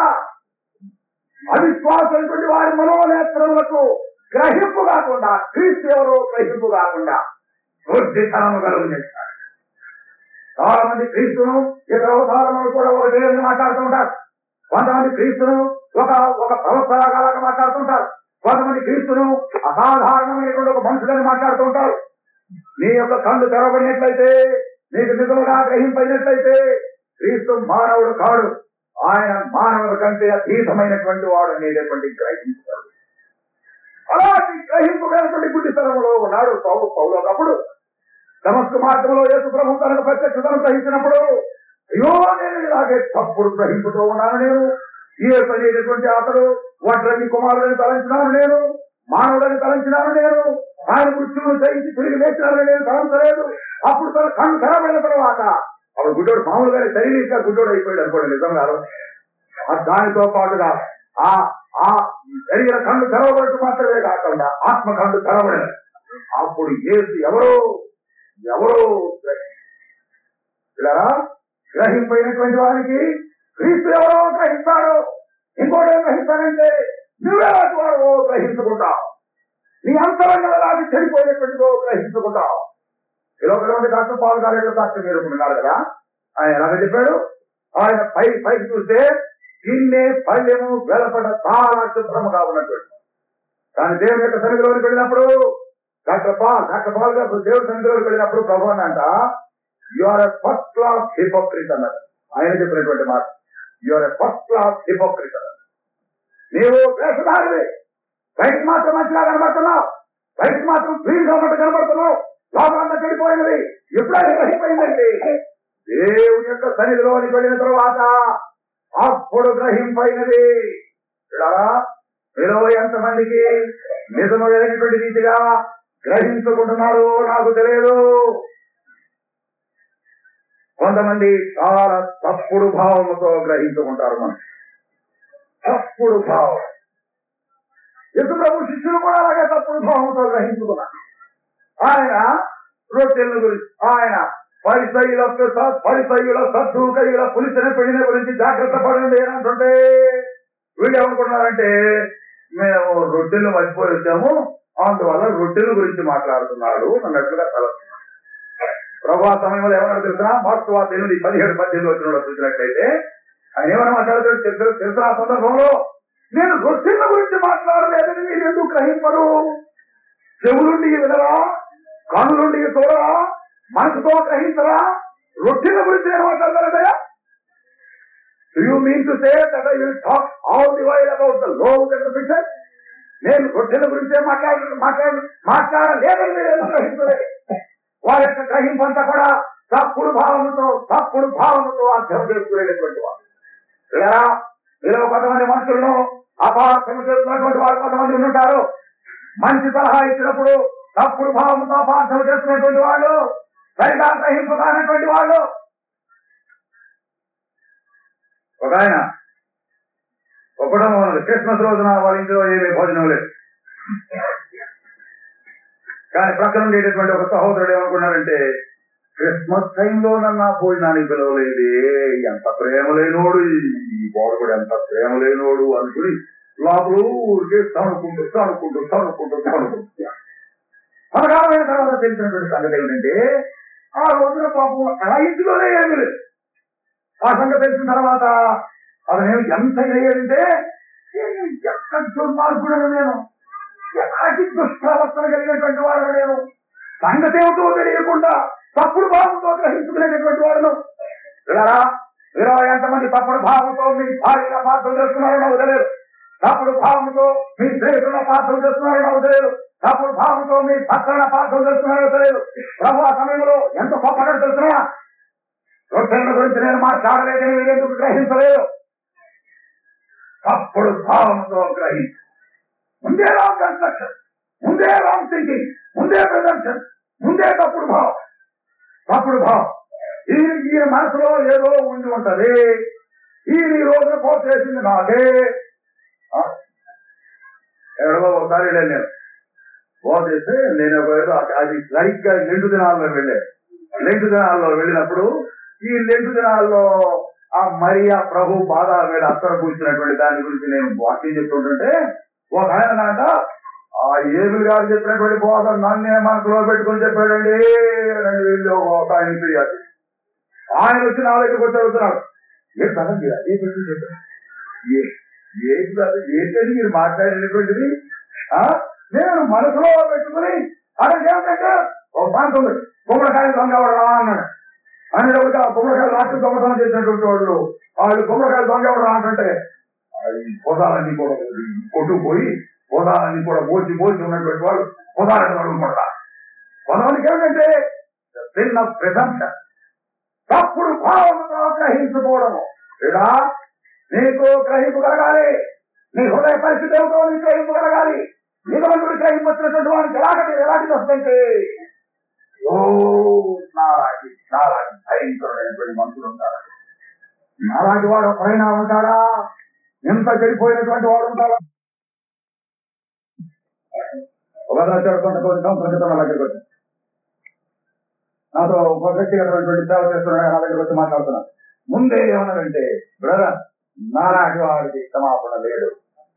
అవిశ్వాసమైనటువంటి వారి మనోనేత్రములకు గ్రహింపు కాకుండా క్రీస్తు ఎవరో గ్రహింపు కాకుండా బుద్ధితనము కలుగు చేస్తారు చాలా మంది క్రీస్తును ఇతర అవతారములు కూడా ఒక దేవుని మాట్లాడుతుంటారు కొంతమంది క్రీస్తును ఒక ఒక ప్రవక్తలాగా మాట్లాడుతుంటారు కొంతమంది క్రీస్తును అసాధారణమైనటువంటి ఒక మనుషులని మాట్లాడుతుంటారు నీ యొక్క కళ్ళు తెరవబడినట్లయితే నీకు నిజముగా గ్రహింపైనట్లయితే క్రీస్తు మానవుడు కాడు ఆయన మానవుల కంటే అతీతమైనటువంటి వాడు అనేటటువంటి గ్రహించాడు అలాంటి గ్రహింపు కలిగినటువంటి గుడ్డితనంలో ఉన్నాడు పౌరు పౌరప్పుడు సమస్త మార్గంలో యేసు ప్రభు తనకు ప్రత్యక్షతను గ్రహించినప్పుడు అయ్యో నేను ఇలాగే తప్పుడు గ్రహింపుతూ ఉన్నాను నేను ఏ అనేటటువంటి అతడు ఒంటరి కుమారుడని తలంచినాను నేను మానవుడని తలంచినాను నేను ఆయన మృత్యువును జయించి తిరిగి లేచినానని నేను తలంచలేదు అప్పుడు తన కన్ను తెరబడిన తర్వాత అప్పుడు గుడ్డోడు మామూలుగా శరీరంగా గుడ్డోడు అయిపోయాడు అనుకోండి నిజంగా ఆ దానితో పాటుగా ఆ ఆ శరీర కళ్ళు తెరవబడటం మాత్రమే కాకుండా ఆత్మ కళ్ళు తెరవబడదు అప్పుడు ఏసు ఎవరో ఎవరో ఇలా గ్రహింపైనటువంటి వారికి క్రీస్తు ఎవరో గ్రహిస్తాడు ఇంకోటి ఏం గ్రహిస్తాడంటే నువ్వే వాడు గ్రహించుకుంటావు నీ అంతరంగ రాజు చెడిపోయినటువంటిదో గ్రహించుకుంటావు ఇలా ఒకటి డాక్టర్ పాల్ గారు డాక్టర్ మీరు ఉన్నారు కదా ఆయన ఎలాగ చెప్పాడు ఆయన పై పైకి చూస్తే తిన్నే పళ్ళెము వెలపడ చాలా శుభ్రముగా ఉన్నటువంటి కానీ దేవుని యొక్క సన్నిధిలోకి వెళ్ళినప్పుడు డాక్టర్ పాల్ డాక్టర్ పాల్ గారు దేవుడి సన్నిధిలోకి వెళ్ళినప్పుడు ప్రభు అంట you are a first class hypocrite అన్నారు ఆయన చెప్పినటువంటి మాట you are a first class hypocrite అన్నారు నీవు వేషధారివి బయటకు మాత్రం మంచిగా కనబడుతున్నావు బయటకు మాత్రం క్లీన్ గా ఉన్నట్టు కనబడుతున్నావు లోపలంతా చెడిపోయినది ఎప్పుడైనా గ్రహింపైందండి దేవుని యొక్క సన్నిధిలోనికి వెళ్ళిన తర్వాత అప్పుడు గ్రహింపైనది చూడారా మీలో ఎంతమందికి నిజమైనటువంటి రీతిగా గ్రహించుకుంటున్నారు నాకు తెలియదు కొంతమంది చాలా తప్పుడు భావముతో గ్రహించుకుంటారు మనం తప్పుడు భావం యశు ప్రభు శిష్యులు కూడా అలాగే తప్పుడు భావంతో గ్రహించుకున్నారు ఆయన రొట్టెల గురించి ఆయన పరిసయుల పరిసయుల సద్దుకయుల పులిసిన పెళ్లిన గురించి జాగ్రత్త పడండి అని అంటుంటే వీళ్ళు ఏమనుకుంటున్నారంటే మేము రొట్టెలు మర్చిపోయి వచ్చాము అందువల్ల రొట్టెల గురించి మాట్లాడుతున్నాడు అన్నట్లుగా తలస్తున్నారు ప్రభా సమయంలో ఏమన్నా తెలుసా మార్క్స్ ఎనిమిది పదిహేడు పద్దెనిమిది వచ్చిన చూసినట్లయితే ఆయన ఏమైనా మాట్లాడుతాడు తెలుసు తెలుసు ఆ సందర్భంలో నేను రొట్టెల గురించి మాట్లాడలేదని మీరు ఎందుకు గ్రహింపరు చెవులుండి వినరా కనులుండి చూడరా మనసుతో గ్రహించరా రొట్టెల గురించి నేను మాట్లాడతానంటయా Do you mean to say that I will talk all the while about the loaves and the fishes? నేను రొట్టెల గురించే మాట్లాడ మాట్లాడ మాట్లాడలేదని మీరు ఎందుకు గ్రహించలేదు వారి యొక్క గ్రహింపు అంతా కూడా తప్పుడు భావముతో తప్పుడు భావముతో అర్థం చేసుకునేటటువంటి వారు లేదా మీరు కొంతమంది మనుషులను అపార్థం చేస్తున్నటువంటి వారు కొంతమంది ఉంటారు మంచి సలహా ఇచ్చినప్పుడు తప్పుడు భావంతో అపార్థం చేస్తున్నటువంటి వాళ్ళు సరిగా గ్రహింపు కానటువంటి వాళ్ళు ఒక ఆయన ఒక కుటుంబం ఉన్నది క్రిస్మస్ రోజున వాళ్ళ ఇంట్లో ఏమీ భోజనం లేదు కానీ ప్రక్కన ఉండేటటువంటి ఒక సహోదరుడు ఏమనుకున్నారంటే క్రిస్మస్ టైంలో నన్ను ఆ భోజనానికి పిలవలేదే ఎంత ప్రేమ లేనోడు ఈ బోధకుడు ఎంత ప్రేమ లేనోడు అనుకుని లోపల ఊరికే తనుకుంటూ తనుకుంటూ తనుకుంటూ తనుకుంటూ పదకాలమైన తర్వాత తెలిసినటువంటి సంగతి ఏమిటంటే ఆ రోజున పాపం ఆ ఇంటిలోనే ఏమీ లేదు ఆ సంగతి తెలిసిన తర్వాత అతను ఎంత అయ్యాడంటే ఎక్కడ దుర్మార్గుడను నేను ఎలాంటి దుష్ప్రవర్తన కలిగినటువంటి వాడు నేను సంగతి ఏమిటో తెలియకుండా తప్పుడు భావంతో గ్రహించుకునేటటువంటి వాడును ఇలా ఇరవై ఎంతమంది తప్పుడు భావంతో మీ భార్యగా పాత్రలు చేస్తున్నారో నాకు తెలియదు తప్పుడు భావంతో మీ స్నేహితుల పాత్రలు చేస్తున్నారో నాకు తెలియదు తప్పుడు భావంతో మీ భర్తల పాత్రలు చేస్తున్నారో తెలియదు ప్రభు ఆ సమయంలో ఎంత గొప్పగా తెలుస్తున్నా రొట్టెల గురించి నేను మాట్లాడలేదని మీరు ఎందుకు గ్రహించలేదు తప్పుడు భావంతో గ్రహించు ముందే రాంగ్ కన్స్ట్రక్షన్ ముందే రాంగ్ థింకింగ్ ముందే ప్రదర్శన్ ముందే తప్పుడు భావం తప్పుడు భావం ఈ ఈ మనసులో ఏదో ఉండి ఉంటది ఈ ఈ రోజున పోస్ట్ చేసింది నాదే ఆ? ఎక్కడో ఒకసారి వెళ్ళాను నేను పోస్ట్ చేస్తే నేను ఒక ఏదో అది సరిగ్గా నిండు దినాల్లో వెళ్ళాను లెంటు దినాల్లో వెళ్ళినప్పుడు ఈ లెంటు దినాల్లో ఆ మరియా ప్రభు పాదాల మీద అత్తర కూర్చున్నటువంటి దాని గురించి నేను వాక్యం చెప్తుంటుంటే ఒక ఆయన అంట ఆ ఏబుల్ గారు చెప్పినటువంటి బోధ నన్నే మనసులో పెట్టుకుని చెప్పాడండి రెండు వీళ్ళు ఒక ఆయన ఫిర్యాదు ఆయన వచ్చి నా దగ్గరకు వచ్చి అడుగుతున్నాడు ఏ సంగతి అదే పెట్టి చెప్పాడు ఏ- ఏంటి కాదు ఏంటని మీరు మాట్లాడినటువంటిది ఆ నేను మనసులో పెట్టుకుని అక్కడ ఏమిటంటే ఒక ప్రాంతం ఉంది గుమ్మడికాయ దొంగవడం అన్నాడు అని అడిగితే ఆ గుమ్మడికాయలు రాత్రి దొంగతనం చేసినటువంటి వాళ్ళు వాళ్ళు గుమ్మడికాయలు దొంగవడం అంటే అది పొదాలన్నీ కూడా కొట్టుకుపోయి పొదాలన్నీ కూడా మోసి మోసి ఉన్నటువంటి వాళ్ళు పొదాలని అడుగుకుంటారు కొంతమందికి ఏమిటంటే చిన్న ప్రశంస తప్పుడు భావంతో గ్రహించుకోవడము ఇలా నీకు గ్రహింపు కలగాలి నీ హృదయ పరిస్థితి ఏమిటో నీకు గ్రహింపు కలగాలి నిజమంతుడు గ్రహింపు వచ్చినటువంటి వాడికి ఎలాంటి ఎలాంటిది వస్తుంటే ఓ నాలాంటి నాలాంటి భయంకరమైనటువంటి మనుషులు ఉంటారు నాలాంటి వాడు ఒకరైనా ఉంటాడా ఎంత చెడిపోయినటువంటి వాడు ఉంటాడా ఒక వచ్చాడు కొంత కొన్ని సంవత్సరాల క్రితం నా దగ్గరికి వచ్చి నాతో ఒక వ్యక్తిగతమైనటువంటి సేవ చేస్తున్నాడు నా దగ్గరికి వచ్చి మాట్లాడుతున్నాను ముందే ఏమన్నాడంటే బ్రదర్ నాలాంటి వాడికి క్షమాపణ లేడు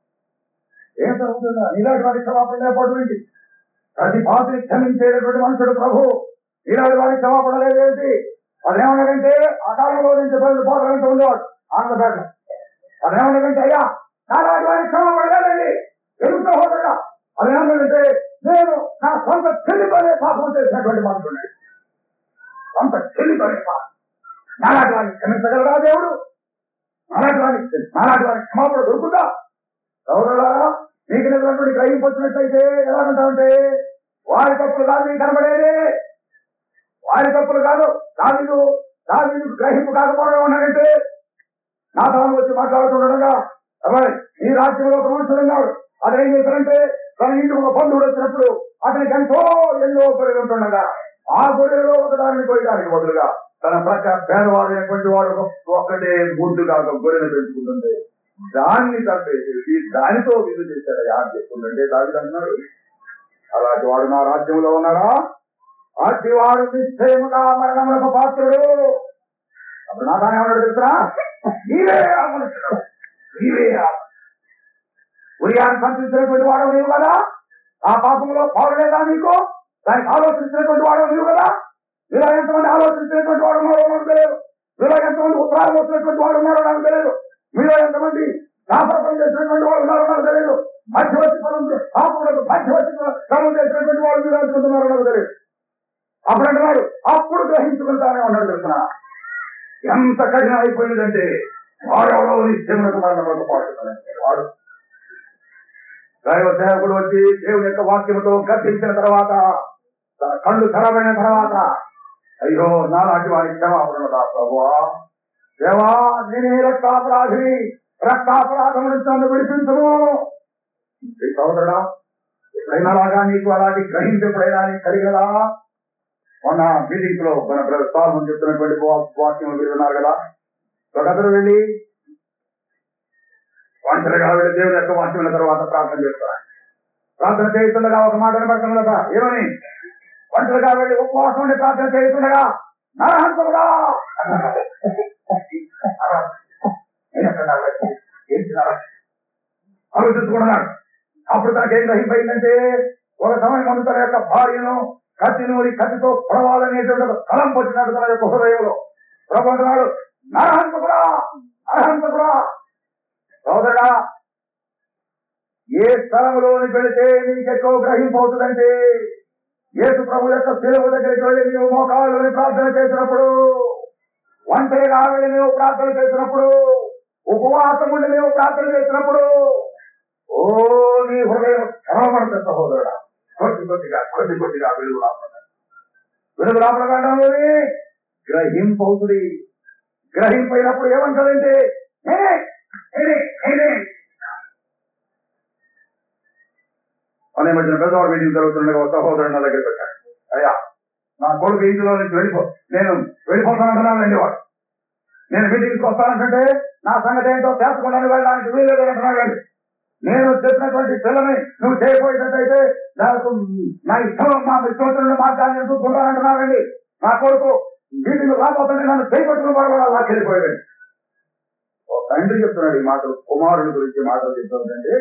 ఏం చదువుతుందా నీలాంటి వాడికి క్షమాపణ లేకపోవడం ప్రతి పాపని క్షమించేటటువంటి మనుషుడు ప్రభు ఇలాంటి వారికి క్షమాపణ లేదేంటి అదేమన్నాడంటే ఆ కాలంలో నుంచి పన్నెండు పోరాటం ఉండేవాడు ఆంధ్రపేట అదేమన్నాడంటే అయ్యా నాలాంటి వారికి క్షమాపణ లేదండి ఎందుకు సహోదరుడా అదేమన్నాడంటే నేను నా సొంత చెల్లితోనే పాపం చేసినటువంటి మనుషుడు సొంత చెల్లితోనే పాపం నాలాంటి వారిని క్షమించగలరా దేవుడు నాలాంటి వారికి నాలాంటి వారికి క్షమాపణ దొరుకుతుందా సోదరులారా మీకు నిజమైనటువంటి గ్రహింపు వచ్చినట్లయితే ఎలాగంటామంటే వారి తప్పులు కాదు మీకు కనబడేది వారి తప్పులు కాదు దానిలు దానిలు గ్రహింపు కాకపోవడం ఉన్నాడంటే నా తరం వచ్చి మాట్లాడుతుండగా అబ్బాయి ఈ రాజ్యంలో ఒక మనుషులు ఉన్నాడు అదేం చేశారంటే తన ఇంటికి ఒక బంధువుడు వచ్చినప్పుడు అతనికి ఎంతో ఎన్నో గొర్రెలు ఉంటుండగా ఆ గొర్రెలో ఒక దానిని పోయడానికి బదులుగా తన ప్రక్క పేదవాడైనటువంటి వాడు ఒక- ఒక్కటే గుడ్డుగా ఒక గొర్రెను పెంచుకుంటుంది దాన్ని చంపేసి దానితో విధు చేశాడు యాడ్ చేస్తుందంటే దావిది అంటున్నాడు అలాంటి వాడు నా రాజ్యంలో ఉన్నాడా అట్టి వాడు నిశ్చయముగా మరణములకు పాత్రుడు అప్పుడు నా తానే ఉన్నాడు తెలుసా నీవే ఆ మనుషుడు నీవే ఆ ఉరియాన్ని సంపించినటువంటి వాడు నీవు కదా ఆ పాపంలో పౌరులేదా నీకు దానికి ఆలోచించినటువంటి వాడు నీవు కదా మీలో ఎంతమంది ఆలోచించినటువంటి వాడు ఉన్నారో నాకు తెలియదు మీలో ఎంతమంది ఉత్తరాలు వచ్చినటువంటి వాడు ఉన్నారో నాకు తెలియదు మీలో ఎంతమంది శాపం చేసినటువంటి వాడు ఉన్నారో నాకు తెలియదు మధ్యవర్తి పనులు పాపములకు మధ్యవర్తి క్రమం చేసినటువంటి వాడు మీరు అనుకుంటున్నారో నాకు తెలియదు అప్పుడు అంటున్నాడు అప్పుడు గ్రహించుకుంటానే ఉన్నాడు తెలుసిన ఎంత కఠినం అయిపోయిందంటే వాడెవడో నిత్యములకు మరణములకు పాడుతున్నాడు వాడు దైవ సేవకుడు వచ్చి దేవుని యొక్క వాక్యముతో గర్తించిన తర్వాత తన కళ్ళు ఖరాబైన తర్వాత అయ్యో నాలాంటి వారి క్షమాపణ ప్రభువా దేవా నేనే రక్తాపరాధిని రక్తాపరాధం నుంచి నన్ను విడిపించము ఈ సోదరుడా ఎప్పుడైనా లాగా నీకు అలాంటి గ్రహింపు ఎప్పుడైనా నీకు కలిగదా మొన్న మీటింగ్ లో మన బ్రదర్ సాల్మన్ చెప్తున్నటువంటి వా- వాక్యం మీరు విన్నారు కదా ఒకతను వెళ్ళి ఒంటరిగా వెళ్ళి దేవుని యొక్క వాక్యం విన్న తర్వాత ప్రార్థన చేస్తారు ప్రార్థన చేస్తుండగా ఒక మాట వినపడుతున్నదా ఏమని ఒంటరిగా వెళ్ళి ఉపవాసం ఉండి ప్రార్థన చేస్తుండగా నరహంతుడా ఆలోచించుకున్నాడు అప్పుడు తనకేం గ్రహింపైందంటే ఒక సమయం ముందు తన యొక్క భార్యను కత్తి నూరి కత్తితో పొడవాలనేటువంటి ఒక కలం వచ్చినట్టు తన యొక్క హృదయంలో ప్రభుత్వాడు నరహంతకురా నరహంతకురా సోదరుడా ఏ స్థలంలోని వెళితే నీకు ఎక్కువ గ్రహింపు అవుతుందంటే యేసు ప్రభు యొక్క శిలువ దగ్గరికి వెళ్ళి నీవు మోకాళ్ళని ప్రార్థన చేసినప్పుడు ఒంటరిగా వెళ్ళి నీవు ప్రార్థన చేసినప్పుడు ఉపవాసం ఉండి నీవు ప్రార్థన చేసినప్పుడు ఓ నీ హృదయం కలవబడుతుంది సహోదరుడా కొద్ది కొద్దిగా కొద్ది కొద్దిగా వెలుగు లోపల వెలుగు లోపల కావడంలోని గ్రహింపు అవుతుంది గ్రహింపు అయినప్పుడు ఏమంటారంటే నేనే నేనే నేనే అనే మధ్యన పెద్దవాడు మీటింగ్ జరుగుతుండగా ఒక సహోదరుడు నా దగ్గరికి వచ్చాడు అయ్యా నా కొడుకు ఇంటిలో నుంచి వెళ్ళిపో నేను వెళ్ళిపోతానంటున్నానండి వాడు నేను మీటింగ్కి వస్తానంటే నా సంగతి ఏంటో తెలుసుకుని వెళ్ళడానికి వీలేదు అంటున్నాడండి నేను చెప్పినటువంటి పిల్లని నువ్వు చేయబోయేటట్టయితే నాకు నా ఇష్టం మా ఇష్టం మార్గాన్ని నేను చూసుకుంటానంటున్నానండి నా కొడుకు మీటింగ్ రాబోతుంటే నన్ను చేయబట్టుకుని పడబడాలి అలా వెళ్ళిపోయాడు ఓ తండ్రి చెప్తున్నాడు ఈ మాటలు కుమారుడి గురించి మాటలు చెప్తుందంటే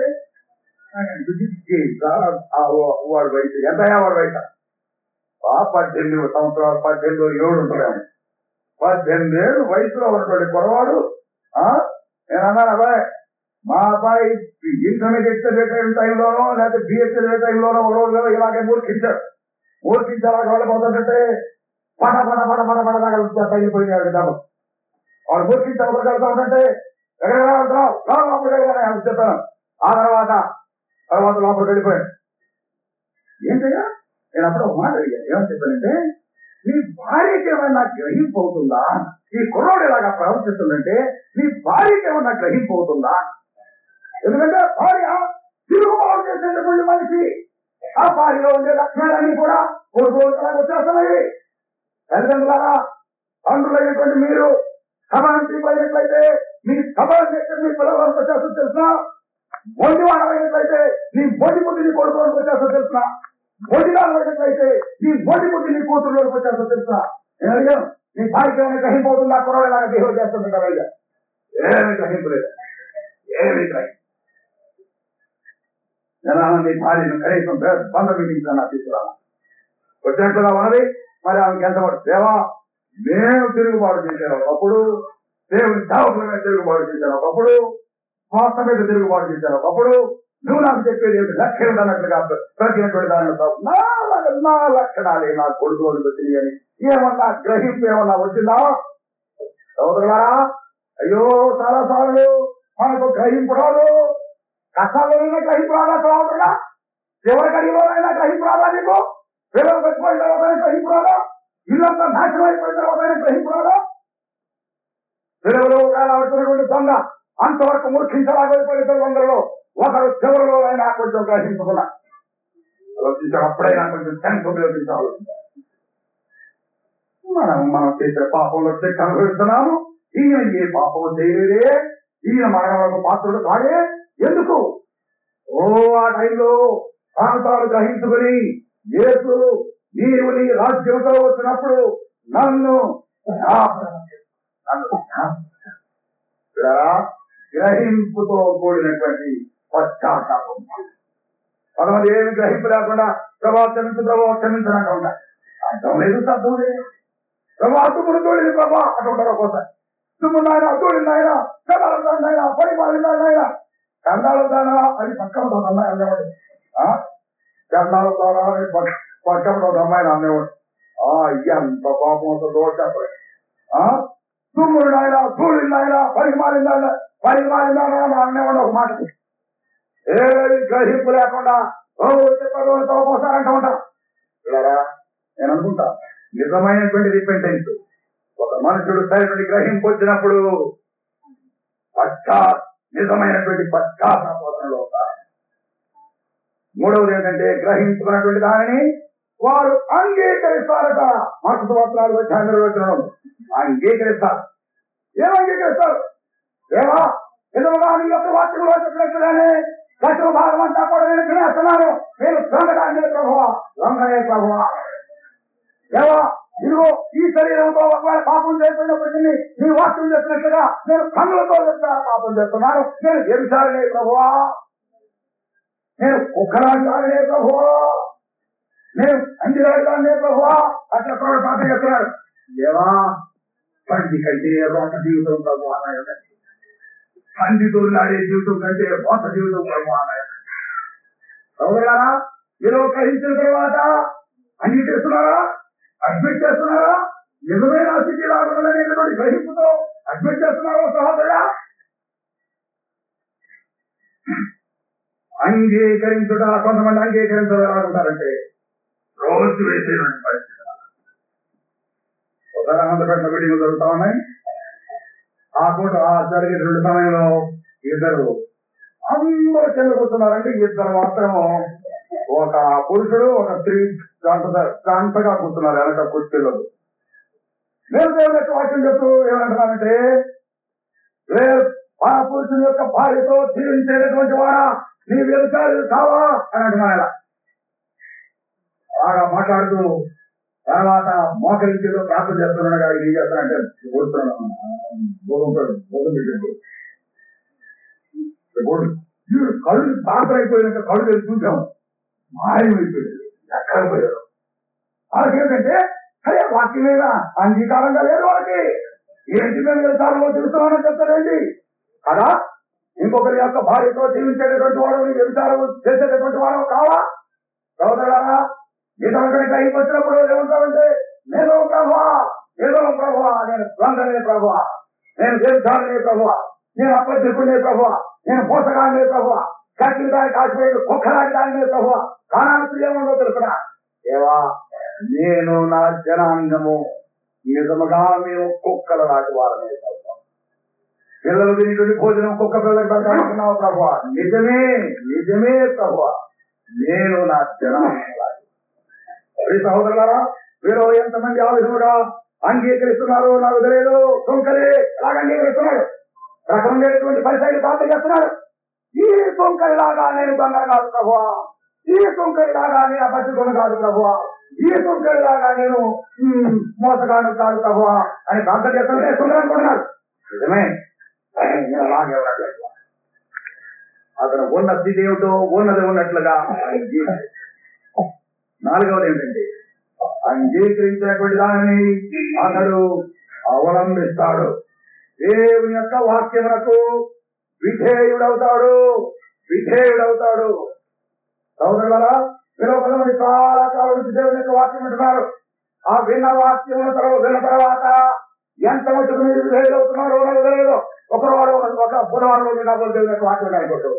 వాడు వయసు ఎంత వాడు వయసు ఆ పద్దెనిమిది సంవత్సరాలు పద్దెనిమిది ఏడు ఉంటాడు పద్దెనిమిది ఏళ్ళు వయసులో ఉన్నటువంటి కురవాడు ఆ నేను అన్నాను అబ్బాయి మా అబ్బాయి ఇంటర్మీడియట్ చదివే టైంలోనో లేకపోతే బిఎస్ చదివే టైంలోనో ఒక రోజు ఇలాగే మూర్ఖించాడు మూర్ఖించి అలాగే వెళ్ళిపోతుంటే పట పట పట పట పట తగలు తగిలిపోయినాడు డబ్బు వాడు మూర్ఖించి అవతల కలుగుతా ఉంటే ఎక్కడ వెళ్తున్నావు లోపలికి వెళ్ళిపోయినా చెప్పాను ఆ తర్వాత తర్వాత లోపలికి వెళ్ళిపోయాడు ఏంటయ్యా నేను అప్పుడు ఒక మాట అడిగాను ఏమని చెప్పానంటే నీ భార్యకి ఏమన్నా గ్రహింపు అవుతుందా ఈ కుర్రోడు ఇలాగా ప్రవర్తిస్తుందంటే నీ భార్యకి ఏమన్నా గ్రహింపు అవుతుందా ఎందుకంటే భార్య తిరుగుబాటు చేసేటటువంటి మనిషి ఆ భార్యలో ఉండే లక్షణాలన్నీ కూడా కొడుకులోకి వచ్చేస్తున్నాయి తల్లిదండ్రులారా తండ్రులైనటువంటి మీరు సమాంతి అయినట్లయితే మీ సమాన్ మీ పిల్లలకు వచ్చేస్తుంది తెలుసా మొండి వాడమైనట్లయితే నీ మొండి బుద్ధి నీ కొడుకులోకి వచ్చేస్తుంది తెలుసా మొండిగాడు అయినట్లయితే నీ మొండి బుద్ధి నీ కూతురులోకి వచ్చేస్తుంది తెలుసా నేను అడిగాను నీ భార్య ఏమైనా గ్రహింపోతుందా కురవలాగా బిహేవ్ చేస్తుంది కదా అడిగా ఏమి గ్రహింపలేదు ఏమి గ్రహింపు నేను నీ భార్యను కనీసం బంధ మీటింగ్ నా తీసుకురాను వచ్చినట్లుగా ఉన్నది మరి ఆమెకి ఎంత దేవా మేము తిరుగుబాటు చేశాను ఒకప్పుడు దేవుని సేవకుల మీద తిరుగుబాటు చేశాను ఒకప్పుడు స్వాస్థ మీద తిరుగుబాటు చేశాను ఒకప్పుడు నువ్వు నాకు చెప్పేది ఏమిటి లక్ష్యం అన్నట్లుగా ప్రతినటువంటి దాని నా నా లక్షణాలే నా కొడుకులోకి వచ్చినాయి అని ఏమన్నా గ్రహింపు ఏమన్నా వచ్చిందా సోదరులారా అయ్యో చాలా సార్లు మనకు గ్రహింపు రాదు కష్టాల్లోనైనా గ్రహింపు రాదా సోదరులా చివరి గడిలోనైనా గ్రహింపు రాదా నీకు పిల్లలు పెట్టుకోయిన తర్వాత గ్రహింపు రాదా ఇల్లంతా నాశనం అయిపోయిన తర్వాత గ్రహింపు రాదా పిల్లలు వచ్చినటువంటి దొంగ అంతవరకు మూర్ఖించలాగా అయిపోయిన దొంగలలో ఒకరు చివరిలో అయినా కొంచెం గ్రహించుకున్నా ఆలోచించాం అప్పుడైనా కొంచెం సెన్స్ ఉపయోగించాలి మనం మనం చేసే పాపంలో శిక్ష అనుభవిస్తున్నాము ఈయన ఏ పాపం చేయలేదే ఈయన మరణకు పాత్రుడు కాడే ఎందుకు ఓ ఆ టైంలో ప్రాంతాలు గ్రహించుకుని యేసు నీవు నీ రాజ్యంతో వచ్చినప్పుడు నన్ను జ్ఞాపకం చేసుకో. నన్ను జ్ఞాపకం చేసుకో. ఇక్కడ గ్రహింపుతో కూడినటువంటి పశ్చాత్తాపం కొంతమంది ఏమి గ్రహింపు లేకుండా ప్రభావ క్షమించు ప్రభావ క్షమించనట్టు ఉంటారు అర్థం లేదు అర్థం లేదు ప్రభా తుమ్ముడు తోడింది ప్రభా అంటుంటారు ఒక్కోసారి తుమ్ముడు నాయన తోడింది ఆయన చండాలం దాని ఆయన పడి మారింది ఆయన చండాలం దానా అది పక్కన ఒక అమ్మాయి అనేవాడు చండాలం దానా అని పక్క- పక్కన ఒక అమ్మాయిని అనేవాడు ఆ ఎంత కోపం వస్తుందో దోష తుమ్ముడు నాయన తూడింది ఆయన పడి మారింది ఆయన పడి మారింది ఆయన అనేవాడు ఒక మాట ఏ గ్రహింపు లేకుండా ఓ చెప్పారు ఒకసారి అంటూ ఉంటాం పిల్లరా నేను అనుకుంటా నిజమైనటువంటి రిపెంటెన్స్ ఒక మనుషుడు సరైనటువంటి గ్రహింపు వచ్చినప్పుడు పశ్చా నిజమైనటువంటి పశ్చాత్తాపంలో ఉంటారు మూడవది ఏంటంటే గ్రహించుకున్నటువంటి దానిని వారు అంగీకరిస్తారట మార్పు సంవత్సరాలు వచ్చి నిర్వచనం అంగీకరిస్తారు ఏం అంగీకరిస్తారు ఏమా ఎదురుగా నీ యొక్క వాక్యంలో చెప్పినట్లుగానే దశమ భాగం అంతా కూడా నేను తినేస్తున్నాను నేను దొంగదాన్ని ప్రభువా దొంగనే ప్రభువా ఏవా ఇదిగో ఈ శరీరంతో ఒకవేళ పాపం చేస్తున్నప్పటికీ నీ వాక్యం చెప్పినట్లుగా నేను కన్నులతో చెప్పిన పాపం చేస్తున్నాను నేను వ్యభిచారనే ప్రభువా నేను కుక్కరాజాలనే ప్రభువా నేను అందిరాజాలనే ప్రభువా అట్లా కూడా పాపం చెప్తున్నాడు ఏవా పంది కంటే రోత జీవితం ప్రభు అన్నాడు పందితో నాడే జీవితం కంటే రోత జీవితం ప్రభు అన్నాడు సోదరులారా మీరు గ్రహించిన తర్వాత అంగీకరిస్తున్నారా అడ్మిట్ చేస్తున్నారా నిజమైన స్థితి రాకూడదనేటువంటి గ్రహింపుతో అడ్మిట్ చేస్తున్నారా సహోదరా అంగీకరించుట కొంతమంది అంగీకరించడం ఎలా ఉంటారంటే రోజు వేసేటువంటి పరిస్థితి ఉదాహరణ బిల్డింగ్ జరుగుతా ఉన్నాయి ఆ పూట ఆ జరిగే రెండు సమయంలో ఇద్దరు అందరూ కింద కూర్చున్నారంటే ఇద్దరు మాత్రం ఒక పురుషుడు ఒక స్త్రీ గంట గంటగా కూర్చున్నారు వెనక కుర్చీలో నేను దేవుని యొక్క వాక్యం చెప్తూ ఏమంటున్నానంటే "లే, ఆ పురుషుని యొక్క భార్యతో జీవించేటటువంటి వాడా నీ వ్యవసాయాలు కావా అని అంటున్నాను ఇలా బాగా మాట్లాడుతూ తర్వాత మోకరించేదో ప్రార్థన చేస్తున్నాడు కానీ ఏం చేస్తానంటే కూర్చున్నాను భోగం భోగం పెట్టాడు వీడు కళ్ళు ప్రార్థన అయిపోయినాక కళ్ళు తెరిచి చూసాం మాయమైపోయాడు ఎక్కడ పోయాడు వాళ్ళకి ఏంటంటే అరే వాక్యం మీద అంగీకారంగా లేదు వాళ్ళకి ఏంటి మేము వ్యవసాయంలో తెలుస్తున్నామని చెప్తారండి కదా ఇంకొకరి యొక్క భార్యతో జీవించేటటువంటి వాడు నీ వ్యభిచారం చేసేటటువంటి వాడు కావా సోదరులారా ఇతరులకి టైంకి వచ్చినప్పుడు ఏమంటామంటే నేను ప్రభువా ఏదో ప్రభువా నేను దొంగనే ప్రభువా నేను వ్యభిచారనే ప్రభువా నేను అప్పచెప్పునే ప్రభువా నేను మోసగానే ప్రభువా కత్తి దాని కాసిపోయి కుక్కలాంటి దానినే ప్రభువా కానాల్సి ఏముందో తెలుసునా ఏవా నేను నా జనాంగము నిజముగా మేము కుక్కల లాంటి వారమే ప్రభువా పిల్లలు తినేటువంటి భోజనం కుక్క పిల్లలకు పెడతానుకున్నావు ప్రభు నిజమే నిజమే ప్రభు నేను నా జనం ఈ సహోదరులారా మీరు ఎంతమంది ఆ విధముగా అంగీకరిస్తున్నారు నాకు తెలియదు సొంకరి ఎలాగ అంగీకరిస్తున్నాడు రకమైనటువంటి పరిస్థితులు ప్రార్థన చేస్తున్నాడు ఈ సొంకరి లాగా నేను దొంగ కాదు ప్రభువా ఈ సొంకరి లాగా నేను అపరిచితుడు కాదు ప్రభువా ఈ సొంకరి లాగా నేను మ్, మోసగాడు కాదు ప్రభువా అని ప్రార్థన చేస్తుంటే సుందరం అనుకుంటున్నాడు నిజమే నేను అలాగే ఉండట్లేదు. అతను ఉన్న స్థితి ఏమిటో ఉన్నది ఉన్నట్లుగా ఆయన జీవించాడు. నాలుగవది ఏంటంటే అంగీకరించినటువంటి దానిని అతడు అవలంబిస్తాడు దేవుని యొక్క వాక్యములకు విధేయుడవుతాడు విధేయుడవుతాడు సోదరులారా మీరు కొంతమంది చాలా కాలం నుంచి దేవుని యొక్క వాక్యం వింటున్నారు ఆ విన్న వాక్యముల తర్వాత విన్న తర్వాత ఎంత మటుకు మీరు విధేయులవుతున్నారో నాకు తెలియదు ఒక వారం ఒక బుధవారం రోజు కాబట్టి దేవుని యొక్క వాక్యం అనుకోవచ్చు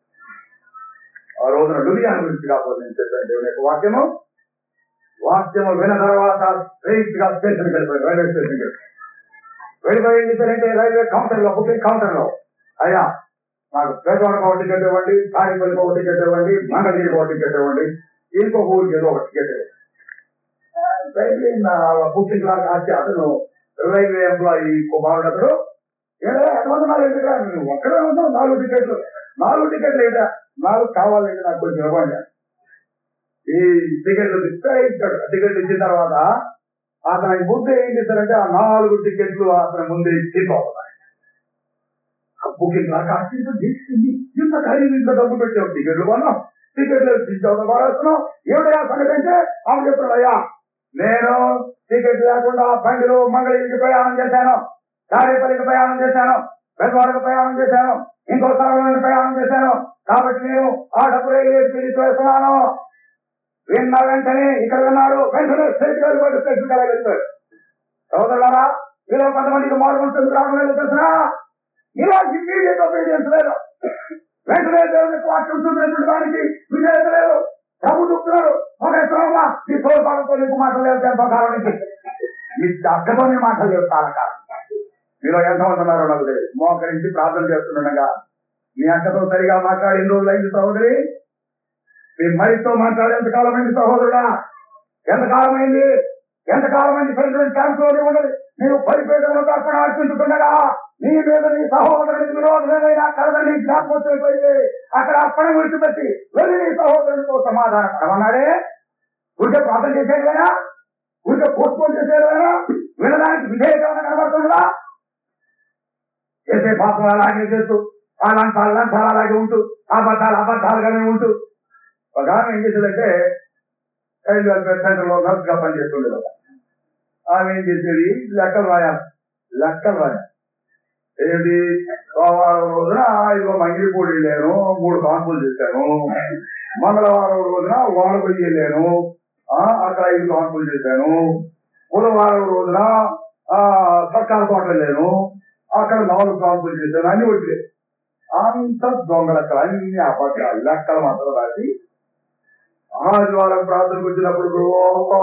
ఆ రోజున లుధియాన గురించి కాబట్టి నేను చెప్పాను దేవుని యొక్క వాక్యము వాక్యము విన్న తర్వాత స్ట్రైట్ గా స్టేషన్ వెళ్ళిపోయాడు రైల్వే స్టేషన్ వెళ్ళిపోయి ఏం చెప్పారంటే రైల్వే కౌంటర్ లో బుకింగ్ కౌంటర్ లో అయ్యా నాకు పేదవాడికి ఒక టికెట్ ఇవ్వండి తాడిపల్లికి ఒక టికెట్ ఇవ్వండి మంగళగిరికి ఒక టికెట్ ఇవ్వండి ఇంకొక ఊరికి ఏదో ఒక టికెట్ ఇవ్వండి రైల్వే బుకింగ్ లాగా వచ్చి అతను రైల్వే ఎంప్లాయీ కుమారుడు అతడు ఏడా ఎంతమంది నాలుగు టికెట్లు నువ్వు ఒక్కడే ఉన్నావు నాలుగు టికెట్లు నాలుగు టికెట్లు ఏంటా నాలుగు కావాలంటే నాకు కొంచెం ఇవ్వండి ఈ టికెట్లు ఇస్తే ఇచ్చాడు టికెట్లు ఇచ్చిన తర్వాత అతని ముందే ఏం చేశారంటే ఆ నాలుగు టికెట్లు అతని ముందే ఇచ్చిపోతున్నాయి బుకింగ్ లాగా ఆశించింది ఇంత ఖరీదు ఇంత డబ్బు పెట్టావు టికెట్లు కొన్నాం టికెట్లు ఇచ్చావు వాడేస్తున్నావు ఏమిటయా సంగతి అంటే ఆమె చెప్తున్నాడు అయ్యా నేను టికెట్ లేకుండా బండిలో మంగళగిరికి ప్రయాణం చేశాను తాడేపల్లికి ప్రయాణం చేశాను పెద్దవాడికి ప్రయాణం చేశాను ఇంకో స్థలంలో ప్రయాణం చేశాను కాబట్టి నేను ఆ డబ్బు రైలు తిరిగి చేస్తున్నాను విన్న వెంటనే ఇక్కడ విన్నారు వెంటనే స్టేట్ గారు కూడా స్టేషన్ గారు వెళ్తారు సోదరులారా మీలో కొంతమందికి మారు ఉంటుంది రావడం లేదు తెలిసిన ఇలా ఇమ్మీడియట్ ఒబీడియన్స్ లేదు వెంటనే దేవుని వాక్యం చూసినటువంటి దానికి విజయత లేదు ప్రభు చెప్తున్నాడు ఒక ఇష్టంగా మీ తోడుపాలతో నీకు మాటలు లేవు ప్రకారం నుంచి మీ అక్కతోనే మాటలు చెప్తారు కాదు మీరు ఎంతమంది ఉన్నారో నాకు తెలియదు మోకరించి ప్రార్థన చేస్తుండగా మీ అక్కతో సరిగా మాట్లాడి ఎన్ని రోజులు అయింది సహోదరి మీ మరితో మాట్లాడేంత కాలం అయింది సహోదరుడా ఎంతకాలం అయింది ఎంతకాలం అయింది ప్రెసిడెంట్ క్యాంప్ లోనే ఉన్నది నీవు పరిపేటలో తరపున అర్పించుతుండగా నీ మీద నీ సహోదరుడికి విరోధమైనా కలదని జ్ఞాపకం చేయబోయి అక్కడ అప్పని విడిచిపెట్టి వెళ్ళి నీ సహోదరుడితో సమాధానం పడమన్నాడే ఊరికే ప్రార్థన చేసేదైనా ఊరికే పోస్ట్పోన్ చేసేదైనా వినడానికి విధేయకరణ కనబడుతుందా చేసే పాపం అలాగే చేస్తూ అలాంటి అలాంటి అలాగే ఉంటూ అబద్ధాలు అబద్ధాలుగానే ఉంటూ ఒక ఆమె ఏం చేసేదంటే రైల్వే వెల్ఫేర్ సెంటర్ లో నర్స్ గా పనిచేస్తుండేది ఒక. ఆమె ఏం చేసేది లెక్కలు రాయాలి లెక్కలు రాయాలి ఏది సోమవారం రోజున ఇదిగో మంగిలిపూడి వెళ్ళాను మూడు కాన్పులు చేశాను మంగళవారం రోజున వాడపల్లి వెళ్ళాను ఆ, అక్కడ ఐదు కాన్పులు చేశాను బుధవారం రోజున ఆ సర్కార్ తోట వెళ్ళాను అక్కడ నాలుగు కాన్పులు చేశాను అన్ని వచ్చాయి అంత దొంగ లెక్కలు అన్ని అబద్ధాలు లెక్కలు మాత్రం రాసి ఆదివారం ప్రార్థనకు వచ్చినప్పుడు ప్రభు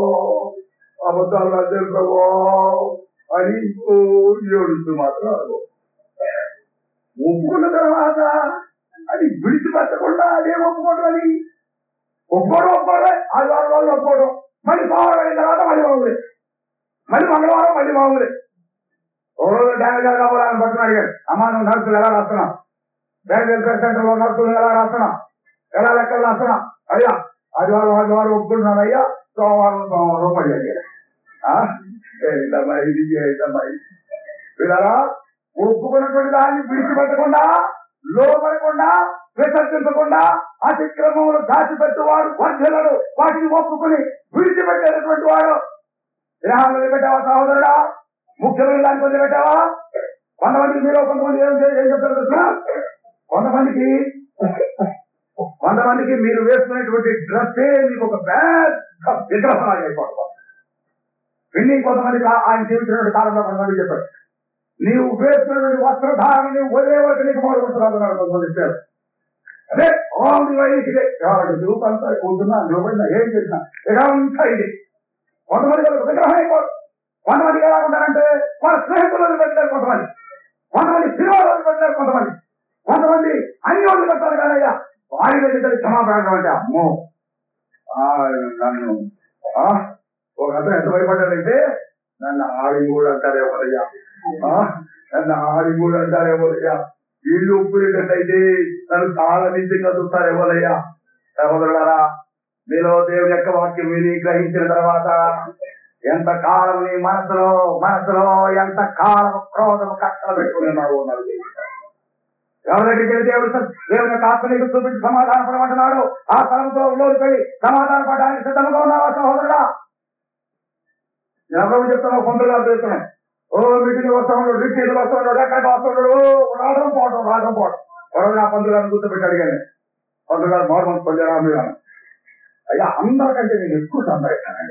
అబద్ధాలు రాశారు ప్రభు అని ఓ ఏడుస్తూ మాత్రం అనుకో ఒప్పుకున్న తర్వాత అది విడిచిపెట్టకుండా అదే ఒప్పుకోవడం అది ఒప్పుకోవడం ఒప్పుకోవడం ఆదివారం రోజు ఒప్పుకోవడం మళ్ళీ సోమవారం అయిన తర్వాత మళ్ళీ మామూలే మళ్ళీ మంగళవారం మళ్ళీ మామూలే ఓ రోజు డ్యామేజ్ గారు కావాలని పట్టుకుని అడిగాడు అమ్మా నువ్వు నర్సులు ఎలా రాస్తున్నావు బ్యాంక్ వెల్ఫేర్ సెంటర్ లో నర్సులు ఎలా రాస్తున్నావు ఎలా లెక్కలు రాస్తున్నా అయ్యా ఆదివారం ఆదివారం ఒప్పుకుంటున్నాను అయ్యా సోమవారం సోమవారం మళ్ళీ అడిగాడు ఆ? ఏంటమ్మా ఇది ఏంటమ్మా ఇది వీళ్ళరా ఒప్పుకున్నటువంటి దాన్ని విడిచిపెట్టకుండా లోపడకుండా విసర్జించకుండా అతిక్రమములు దాచిపెట్టువాడు వర్ధులను వాటిని ఒప్పుకుని విడిచిపెట్టేటటువంటి వాడు విగ్రహాలు వదిలిపెట్టావా సహోదరుడా ముఖ్యమైన దానికి వదిలిపెట్టావా కొంతమందికి మీరు కొంతమంది ఏం చే- ఏం చెప్తారు తెలుసా కొంతమందికి కొంతమందికి మీరు వేసుకునేటువంటి డ్రెస్సే మీకు ఒక పెద్ద విగ్రహం అయిపోతుంది విన్ని కొంతమందికి ఆ- ఆయన జీవించినటువంటి కాలంలో కొంతమంది చెప్పారు నీవు వేసుకున్నటువంటి వస్త్రధారణ నీవు వదిలే వరకు నీకు మొదలుకుంటున్నారు కొంతమంది ఇచ్చారు అదే ఆల్ ది వై ఇదే కాబట్టి రూపంతా కూర్చున్నా నిలబడినా ఏం చేసినా ఇదంతా ఇది కొంతమంది వాళ్ళకి విగ్రహం అయిపోదు కొంతమంది ఎలా ఉంటారంటే వాళ్ళ స్నేహితులను పెట్టారు కొంతమంది కొంతమంది సినిమాలను పెట్టారు కొంతమంది కొంతమంది అన్ని వాళ్ళు పెట్టారు కాదయ్యా వారి దగ్గర క్షమాపణ అంటే అమ్మో ఆ, నన్ను ఆ, ఒక అతను ఎంత భయపడ్డాడంటే నన్ను ఆడి కూడా అంటారేమోనయ్యా ఆ, నన్ను ఆడి కూడా అంటారేమోనయ్యా వీళ్ళు ఒప్పుకునేటట్లయితే నన్ను చాలా నిజంగా చూస్తారేమోనయ్యా సహోదరులారా మీలో దేవుని యొక్క వాక్యం విని గ్రహించిన తర్వాత ఎంత కాలం నీ మనసులో మనసులో ఎంత కాలం క్రోధం కట్టలు పెట్టుకుని ఉన్నావు నాకు తెలియదు. ఎవరి దగ్గరికి వెళ్తే దేవుడు స- దేవుని యొక్క ఆత్మ నీకు చూపించి సమాధాన పడమంటున్నాడు ఆ స్థలంతో లోకి వెళ్ళి సమాధాన పడడానికి సిద్ధంగా ఉన్నావా సహోదరుడా ఎవరు చెప్తున్నావు కొందరుగా చెప్తున్నాను ఓ మీటింగ్ వస్తా ఉన్నాడు రిట్రీట్ వస్తా ఉన్నాడు ఎక్కడికి వస్తా ఉన్నాడు రావడం పోవడం రావడం పోవడం ఎవరు నా పంతులు గారిని గుర్తుపెట్టి అడిగాను పంతులు గారు మోడల్ పొందారా మీరు అని. అయ్యా అందరికంటే నేను ఎక్కువ సంపాదిస్తానండి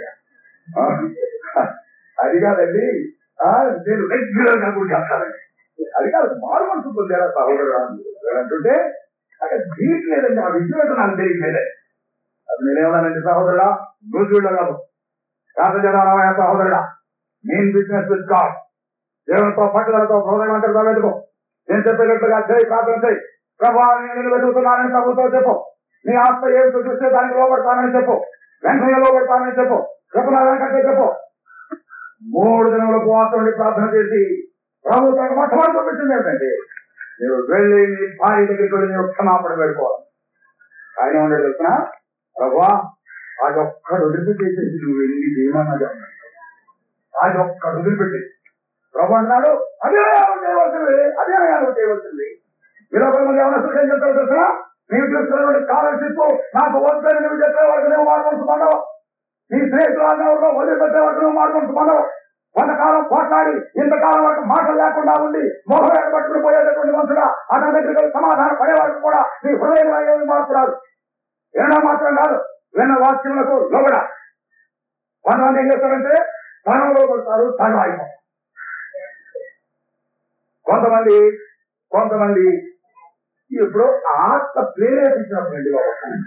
అది కాదండి ఆ, నేను రెగ్యులర్ గా కూడా చేస్తానండి అది కాదు మారు మనసు పొందారా సహోదరు అంటుంటే అక్కడ దీట్ లేదండి ఆ విజయం నాకు తెలియట్లేదే అది నేనేమన్నానండి సహోదరుడా నువ్వు చూడగలవు రాజజనారాయణ సహోదరుడా నేను బిజినెస్ విత్ గాడ్ దేవునితో పట్టుదలతో హృదయం అంతా వెతుకో నేను చెప్పేటట్లుగా చేయి ప్రార్థన చేయి ప్రభా నేను వెతుకుతున్నానని ప్రభుతో చెప్పు నీ ఆస్త ఏమిటో చూస్తే దానికి లోపడతానని చెప్పు వెంటనే లోపడతానని చెప్పు చెప్పనాలంటే చెప్పు మూడు దినముల ఉపవాసం ఉండి ప్రార్థన చేసి ప్రభు తనకు మొట్టమొదటి చూపించింది ఏంటంటే నువ్వు వెళ్ళి నీ భార్య దగ్గరికి వెళ్ళి నీవు క్షమాపణ పెట్టుకోవాలి ఆయన ఉండే తెలుసిన ప్రభా అది ఒక్కడు వదిలిపెట్టేసేసి నువ్వు వెళ్ళి ఏమన్నా చెప్పండి అది ఒక్కడు వదిలిపెట్టి ప్రభు అన్నాడు అదే యాగం చేయవలసింది అదే యాగం చేయవలసింది ఇలా కొంతమంది ఏమైనా ఏం చెప్తారు తెలుసా నీవు చూస్తున్నటువంటి స్కాలర్షిప్ నాకు వద్దని నువ్వు చెప్పే వరకు నువ్వు మార్మల్స్ పొందవు నీ స్నేహితులు వదిలిపెట్టే వరకు నువ్వు మార్మల్స్ పొందవు కొంతకాలం పోట్లాడి ఇంతకాలం వరకు మాటలు లేకుండా ఉండి మొహం పట్టుకుని పోయేటటువంటి మనుషుగా అతని దగ్గరికి వెళ్ళి సమాధానం పడే వరకు కూడా నీ హృదయంలో ఏమి మార్పు రాదు వినడం మాత్రం కాదు విన్న వాక్యములకు లోబడ కొంతమంది ఏం చేస్తారంటే తనం లోపడతారు తను అయిపోతారు కొంతమంది కొంతమంది ఇప్పుడు ఆత్మ ప్రేరేపించినప్పుడు ఇంటికి వస్తుంది.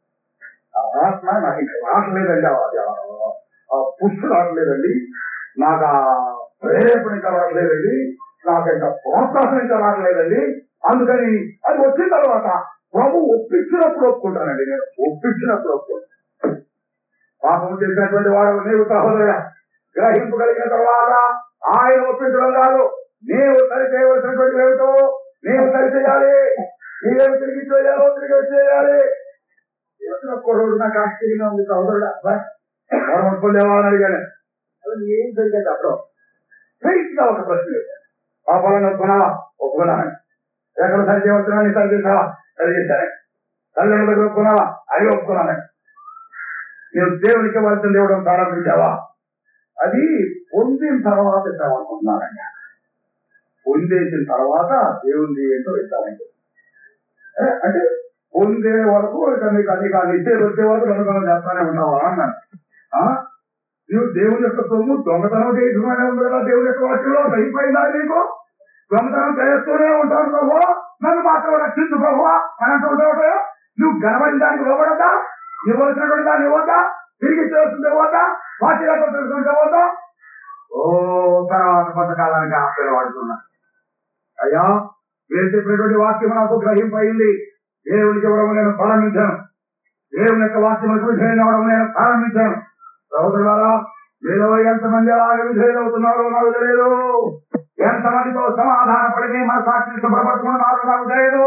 ఆ ఆత్మ నాకు ఇంకా రావట్లేదండి ఆ- ఆ- ఆ పుష్టు రావట్లేదండి నాకు ఆ ప్రేరేపణ ఇంకా రావట్లేదండి నాకు ఇంకా ప్రోత్సాహం ఇంకా రావట్లేదండి అందుకని అది వచ్చిన తర్వాత ప్రభు ఒప్పించినప్పుడు ఒప్పుకుంటానండి నేను ఒప్పించినప్పుడు ఒప్పుకుంటాను పాపం చేసినటువంటి వాడు నీవు సహోదరుడ గ్రహింపగలిగిన తర్వాత ఆయన ఒప్పించడం కాదు నీవు సరి చేయవలసినటువంటి ఏమిటో నీవు సరి చేయాలి నీవేమి తిరిగి చేయాలో తిరిగి వచ్చేయాలి వచ్చిన కుర్రోడు నాకు ఆశ్చర్యంగా ఉంది సహోదరుడు అబ్బాయి మనం పొందేవాళ్ళని అడిగాను అసలు ఏం జరిగింది అప్పుడు స్ట్రైట్ గా ఒక ప్రశ్న వేశాను. పాపాలను ఒప్పుకున్నావా ఒప్పుకున్నాను ఎక్కడ సరి చేయవలసిన నీ సరి చేసావా సరి చేశాను తల్లిదండ్రుల దగ్గర ఒప్పుకున్నావా అవి ఒప్పుకున్నాను నేను దేవునికి ఇవ్వాల్సిన దేవుడు ప్రారంభించావా అది పొందిన తర్వాత ఇద్దామనుకుంటున్నానండి పొందేసిన తర్వాత దేవుని ఏంటో ఇద్దామండి ఏ, అంటే పొందే వరకు ఇక నీకు అది కాదు ఇచ్చే వచ్చే వరకు దొంగతనం చేస్తానే ఉన్నావా అన్నాను ఆ? నువ్వు దేవుని యొక్క సొమ్ము దొంగతనం చేయడమే ఉంది కదా దేవుని యొక్క వాక్యంలో అయిపోయిందా నీకు దొంగతనం చేస్తూనే ఉంటాను ప్రభు నన్ను మాత్రం రక్షించు ప్రభు అని అంటూ ఉంటావు నువ్వు గనబడిన దానికి ఇవ్వబడదా ఇవ్వాల్సినటువంటి దాన్ని ఇవ్వద్దా తిరిగి చేస్తుంది ఇవ్వద్దా వాక్యాలతో తెలుసుకుంటే ఇవ్వద్దా ఓ తర్వాత కొంతకాలానికి ఆపేలు వాడుతున్నా అయ్యా మీరు చెప్పినటువంటి వాక్యం నాకు గ్రహింపయింది దేవునికి ఇవ్వడం నేను ప్రారంభించాను దేవుని యొక్క వాక్యములకు విధేయులు అవ్వడం నేను ప్రారంభించాను సహోదరులారా మీలో ఎంతమంది అలాగే విధేయులు అవుతున్నారో నాకు తెలియదు ఎంతమందితో సమాధానపడి మన సాక్షి శుభ్రపడుతున్నారో నాకు తెలియదు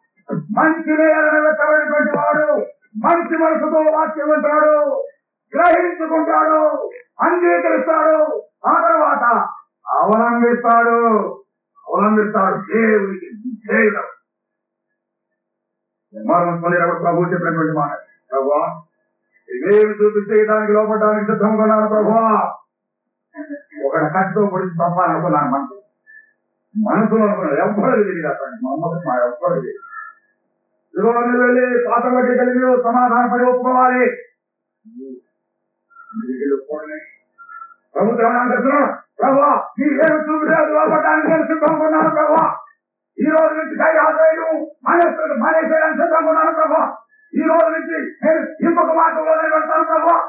మంచి నేలను వెత్తబడినటువంటి వాడు మంచి మనసుతో వాక్యం వింటాడు గ్రహించుకుంటాడు అంగీకరిస్తాడు ఆ తర్వాత అవలంబిస్తాడు అవలంబిస్తాడు దేవునికి విధేయుడు మరణం పొందేటప్పుడు ప్రభు చెప్పినటువంటి మాట ప్రభా ఇవేమి చూపించేయడానికి లోపడడానికి సిద్ధంగా ఉన్నాను ప్రభా ఒక కట్టుతో పొడిచి తప్పాలనుకున్నాను మనసు మనసులో అనుకున్నాను ఎవ్వరు తెలియదు అతను మమ్మల్ని మా ఎవ్వరు తెలియదు ఇదిగో నువ్వు వెళ్ళి పాత వడ్డీ కలిగి సమాధాన పడి ఒప్పుకోవాలి మీరు ఒప్పుకోండి. ప్రభుత్వం అంటున్నాడు ప్రభా నీ ఏమి చూపితే అది లోపడడానికి నేను సిద్ధంగా ఉన్నాను ప్రభా ఈ రోజు నుంచి కై ఆదాయం మానేస్తాడు మానేసేయడానికి సిద్ధంగా ఉన్నాను ప్రభా ఈ రోజు నుంచి నేను ఇంకొక మార్గంలో నేను వెళ్తాను ప్రభా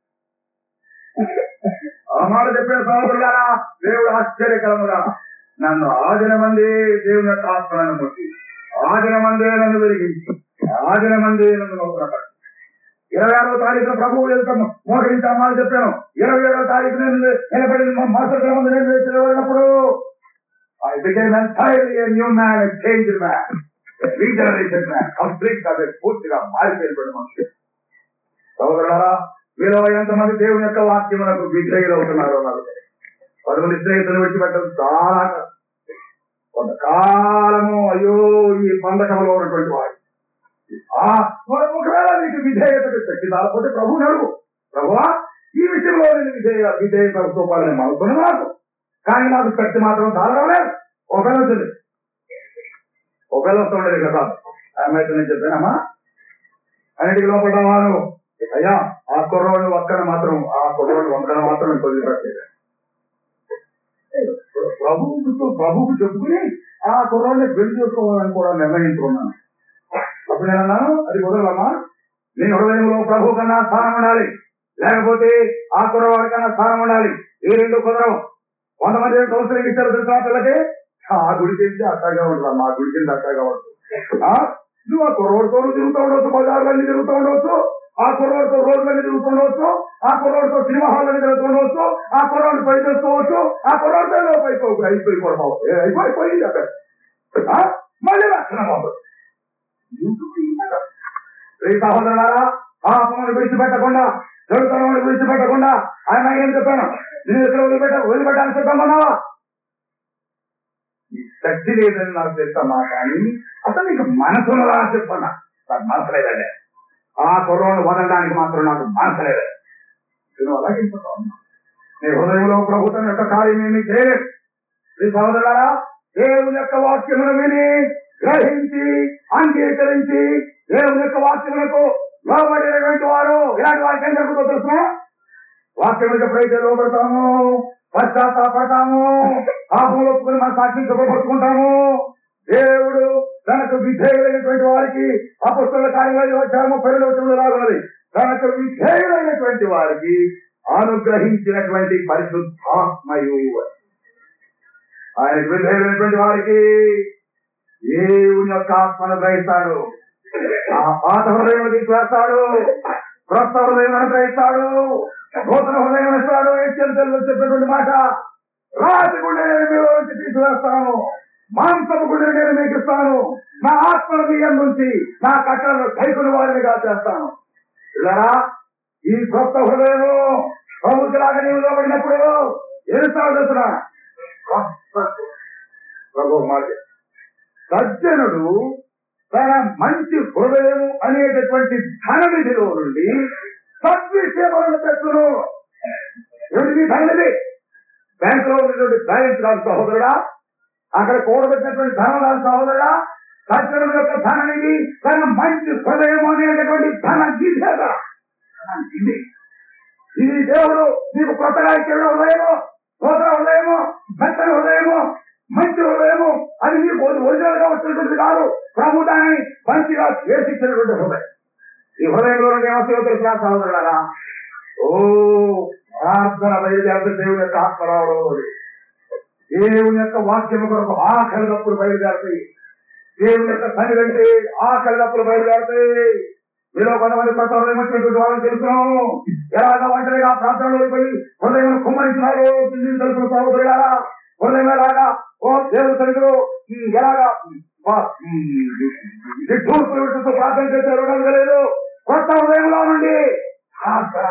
ఆ మాట చెప్పిన సహోదరులారా దేవుడు ఆశ్చర్యకరముగా నన్ను ఆదిన మంది దేవుని యొక్క ఆత్మలను ముట్టి ఆదిన మందే నన్ను వెలిగించి ఆదిన మందే నన్ను నూతనపరిచి ఇరవై ఆరో తారీఖున ప్రభువు వెళ్తాము మోకరించి అమ్మాలు చెప్పాను ఇరవై ఏడో తారీఖు నేను నిలబడి మాస్టర్ ముందు నేను వెళ్ళినప్పుడు I became entirely a new man, a changed man, a regeneration man, complete గా పూర్తిగా మారిపోయినటువంటి మనుషులు సోదరులారా మీలో ఎంతమంది దేవుని యొక్క వాక్యములకు విధేయులు అవుతున్నారో నాకు తెలియదు. పరుగుని స్నేహితులు విడిచిపెట్టడం చాలా కష్టం. కొంతకాలము అయ్యో ఈ పందకంలో ఉన్నటువంటి వాడు ఆ మరి ఒకవేళ నీకు విధేయత శక్తి రాకపోతే ప్రభు నడువు ప్రభువా ఈ విషయంలో నేను విధేయ విధేయత చూపాలని మనకున్న నాకు కానీ నాకు శక్తి మాత్రం చాలడం లేదు ఒకవేళ వచ్చింది ఒకవేళ వస్తుండేది కదా ఏమైతే నేను చెప్పానమ్మా అన్నిటికి లోపడ్డావా నువ్వు అయ్యా ఆ కుర్రోడు ఒక్కన మాత్రం ఆ కుర్రోడు ఒక్కన మాత్రం నేను వదిలిపెట్టలేదు ప్రభువుకు ప్రభువుకు చెప్పుకుని ఆ కుర్రోడిని పెళ్లి చేసుకోవాలని కూడా నిర్ణయించుకున్నాను అప్పుడు నేను అన్నాను అది కుదరదమ్మా నీ హృదయంలో ప్రభు కన్నా స్థానం ఉండాలి లేకపోతే ఆ కుర్రవాడి కన్నా స్థానం ఉండాలి ఈ రెండు కుదరవు కొంతమంది కౌన్సిలింగ్ ఇచ్చారు తెలుసా పిల్లకి ఆ గుడికి వెళ్తే అట్టగా ఉంటుంది మా గుడికి వెళ్తే అట్టగా ఉంటుంది ఆ, నువ్వు ఆ కుర్రోడితో తిరుగుతూ ఉండవచ్చు బజార్లన్నీ తిరుగుతూ ఉండవచ్చు ఆ కుర్రోడితో రోడ్లన్నీ తిరుగుతూ ఉండవచ్చు ఆ కుర్రోడితో సినిమా హాల్ తిరుగుతూ ఉండవచ్చు ఆ కుర్రోడు పని చేసుకోవచ్చు ఆ కుర్రోడితో లోపు అయిపోయి అయిపోయిపోవడం అయిపోయిపోయింది అక్కడ ఆ, మళ్ళీ లక్షణం అవుతుంది ఎందుకు ఇంతగా? శ్రీ సహోదరులారా పాపమును విడిచిపెట్టకుండా చెడుతనమును విడిచిపెట్టకుండా ఆయన ఏం చెప్పాను నేను ఇక్కడ వదిలిపెట్ట వదిలిపెట్టాలని సిద్ధమన్నావా ఈ శక్తి లేదని నాకు తెలుసమ్మా కానీ అసలు నీకు మనసు ఉన్నదా అని చెప్పన్నా నాకు మనసు లేదండి ఆ కుర్రోని వదలడానికి మాత్రం నాకు మనసు లేదు నేను అలాగే చెప్తాను. నీ హృదయంలో ప్రభుత్వం యొక్క కార్యం ఏమీ చేయలేదు శ్రీ సహోదరులారా దేవుని యొక్క వాక్యమును విని గ్రహించి అంగీకరించి దేవుని యొక్క వాక్యములకు లోబడినటువంటి వారు ఇలాంటి వారికి ఏం జరుగుతుందో తెలుసిన వాక్యములకు ఎప్పుడైతే లోబడతామో పశ్చాత్తాపడతాము పాపములు ఒప్పుకుని మన సాక్షి శుభపరుచుకుంటాము దేవుడు తనకు విధేయులైనటువంటి వారికి అపస్తుల కార్యంలో వచ్చారు ముప్పై రెండు వచ్చిన రాగున్నది తనకు విధేయులైనటువంటి వారికి అనుగ్రహించినటువంటి పరిశుద్ధాత్మయు ఆయనకు విధేయులైనటువంటి వారికి దేవుని యొక్క ఆత్మను గ్రహిస్తాడు ఆ పాత హృదయం తీసుకువేస్తాడు క్రొత్త హృదయం అనుగ్రహిస్తాడు నూతన హృదయం ఇస్తాడు హెచ్చరికలు చెప్పేటువంటి మాట రాతి గుండె నేను మీలో నుంచి తీసుకువేస్తాను మాంసపు గుండె నేను మీకు ఇస్తాను నా ఆత్మను మీ నుంచి నా కట్టలను కైకుని వారినిగా చేస్తాను ఇలా ఈ కొత్త హృదయము ప్రభుత్వలాగా నీవు లోబడినప్పుడు ఎదుస్తావు తెలుసిన ప్రభు మాట సజ్జనుడు తన మంచి హృదయము అనేటటువంటి ధననిధిలో నుండి సద్విషయములను తెచ్చును ఏమిటి ధననిధి బ్యాంక్ లో ఉన్నటువంటి బ్యాలెన్స్ కాదు సహోదరుడా అక్కడ కూడబెట్టినటువంటి ధనం కాదు సహోదరుడా సజ్జనుడు యొక్క ధననిధి తన మంచి హృదయం అనేటటువంటి ధన నిధేత ఇది ఈ దేవుడు నీకు కొత్తగా ఇచ్చిన హృదయము నూతన హృదయము మెత్తని హృదయము మంచి హృదయము అది నీకు ఒరిజినల్ గా వచ్చినటువంటి కాదు ప్రభు దాన్ని మంచిగా చేసిచ్చినటువంటి హృదయం ఈ హృదయంలో నుండి ఏమో తెలిసిన సహోదరులారా ఓ ప్రార్థన బయలుదేరితే దేవుని యొక్క ఆత్మ రావడం లేదు. దేవుని యొక్క వాక్యము కొరకు ఆకలి తప్పులు బయలుదేరుతాయి దేవుని యొక్క సన్నిధి అంటే ఆకలి తప్పులు బయలుదేరుతాయి మీలో కొంతమంది కొత్త హృదయం వచ్చినటువంటి వాళ్ళని తెలుసును ఎలాగ ఒంటరిగా ప్రార్థనలో పోయి హృదయం కుమ్మరించినారు తెలియదు తెలుసు సహోదరులారా హృదయం ఎలాగా ఓ దేవుడు సరిగ్గా ఎలాగా తూర్పు విడుతూ ప్రార్థన చేశారు నాకు తెలియదు కొత్త హృదయంలో నుండి ప్రార్థన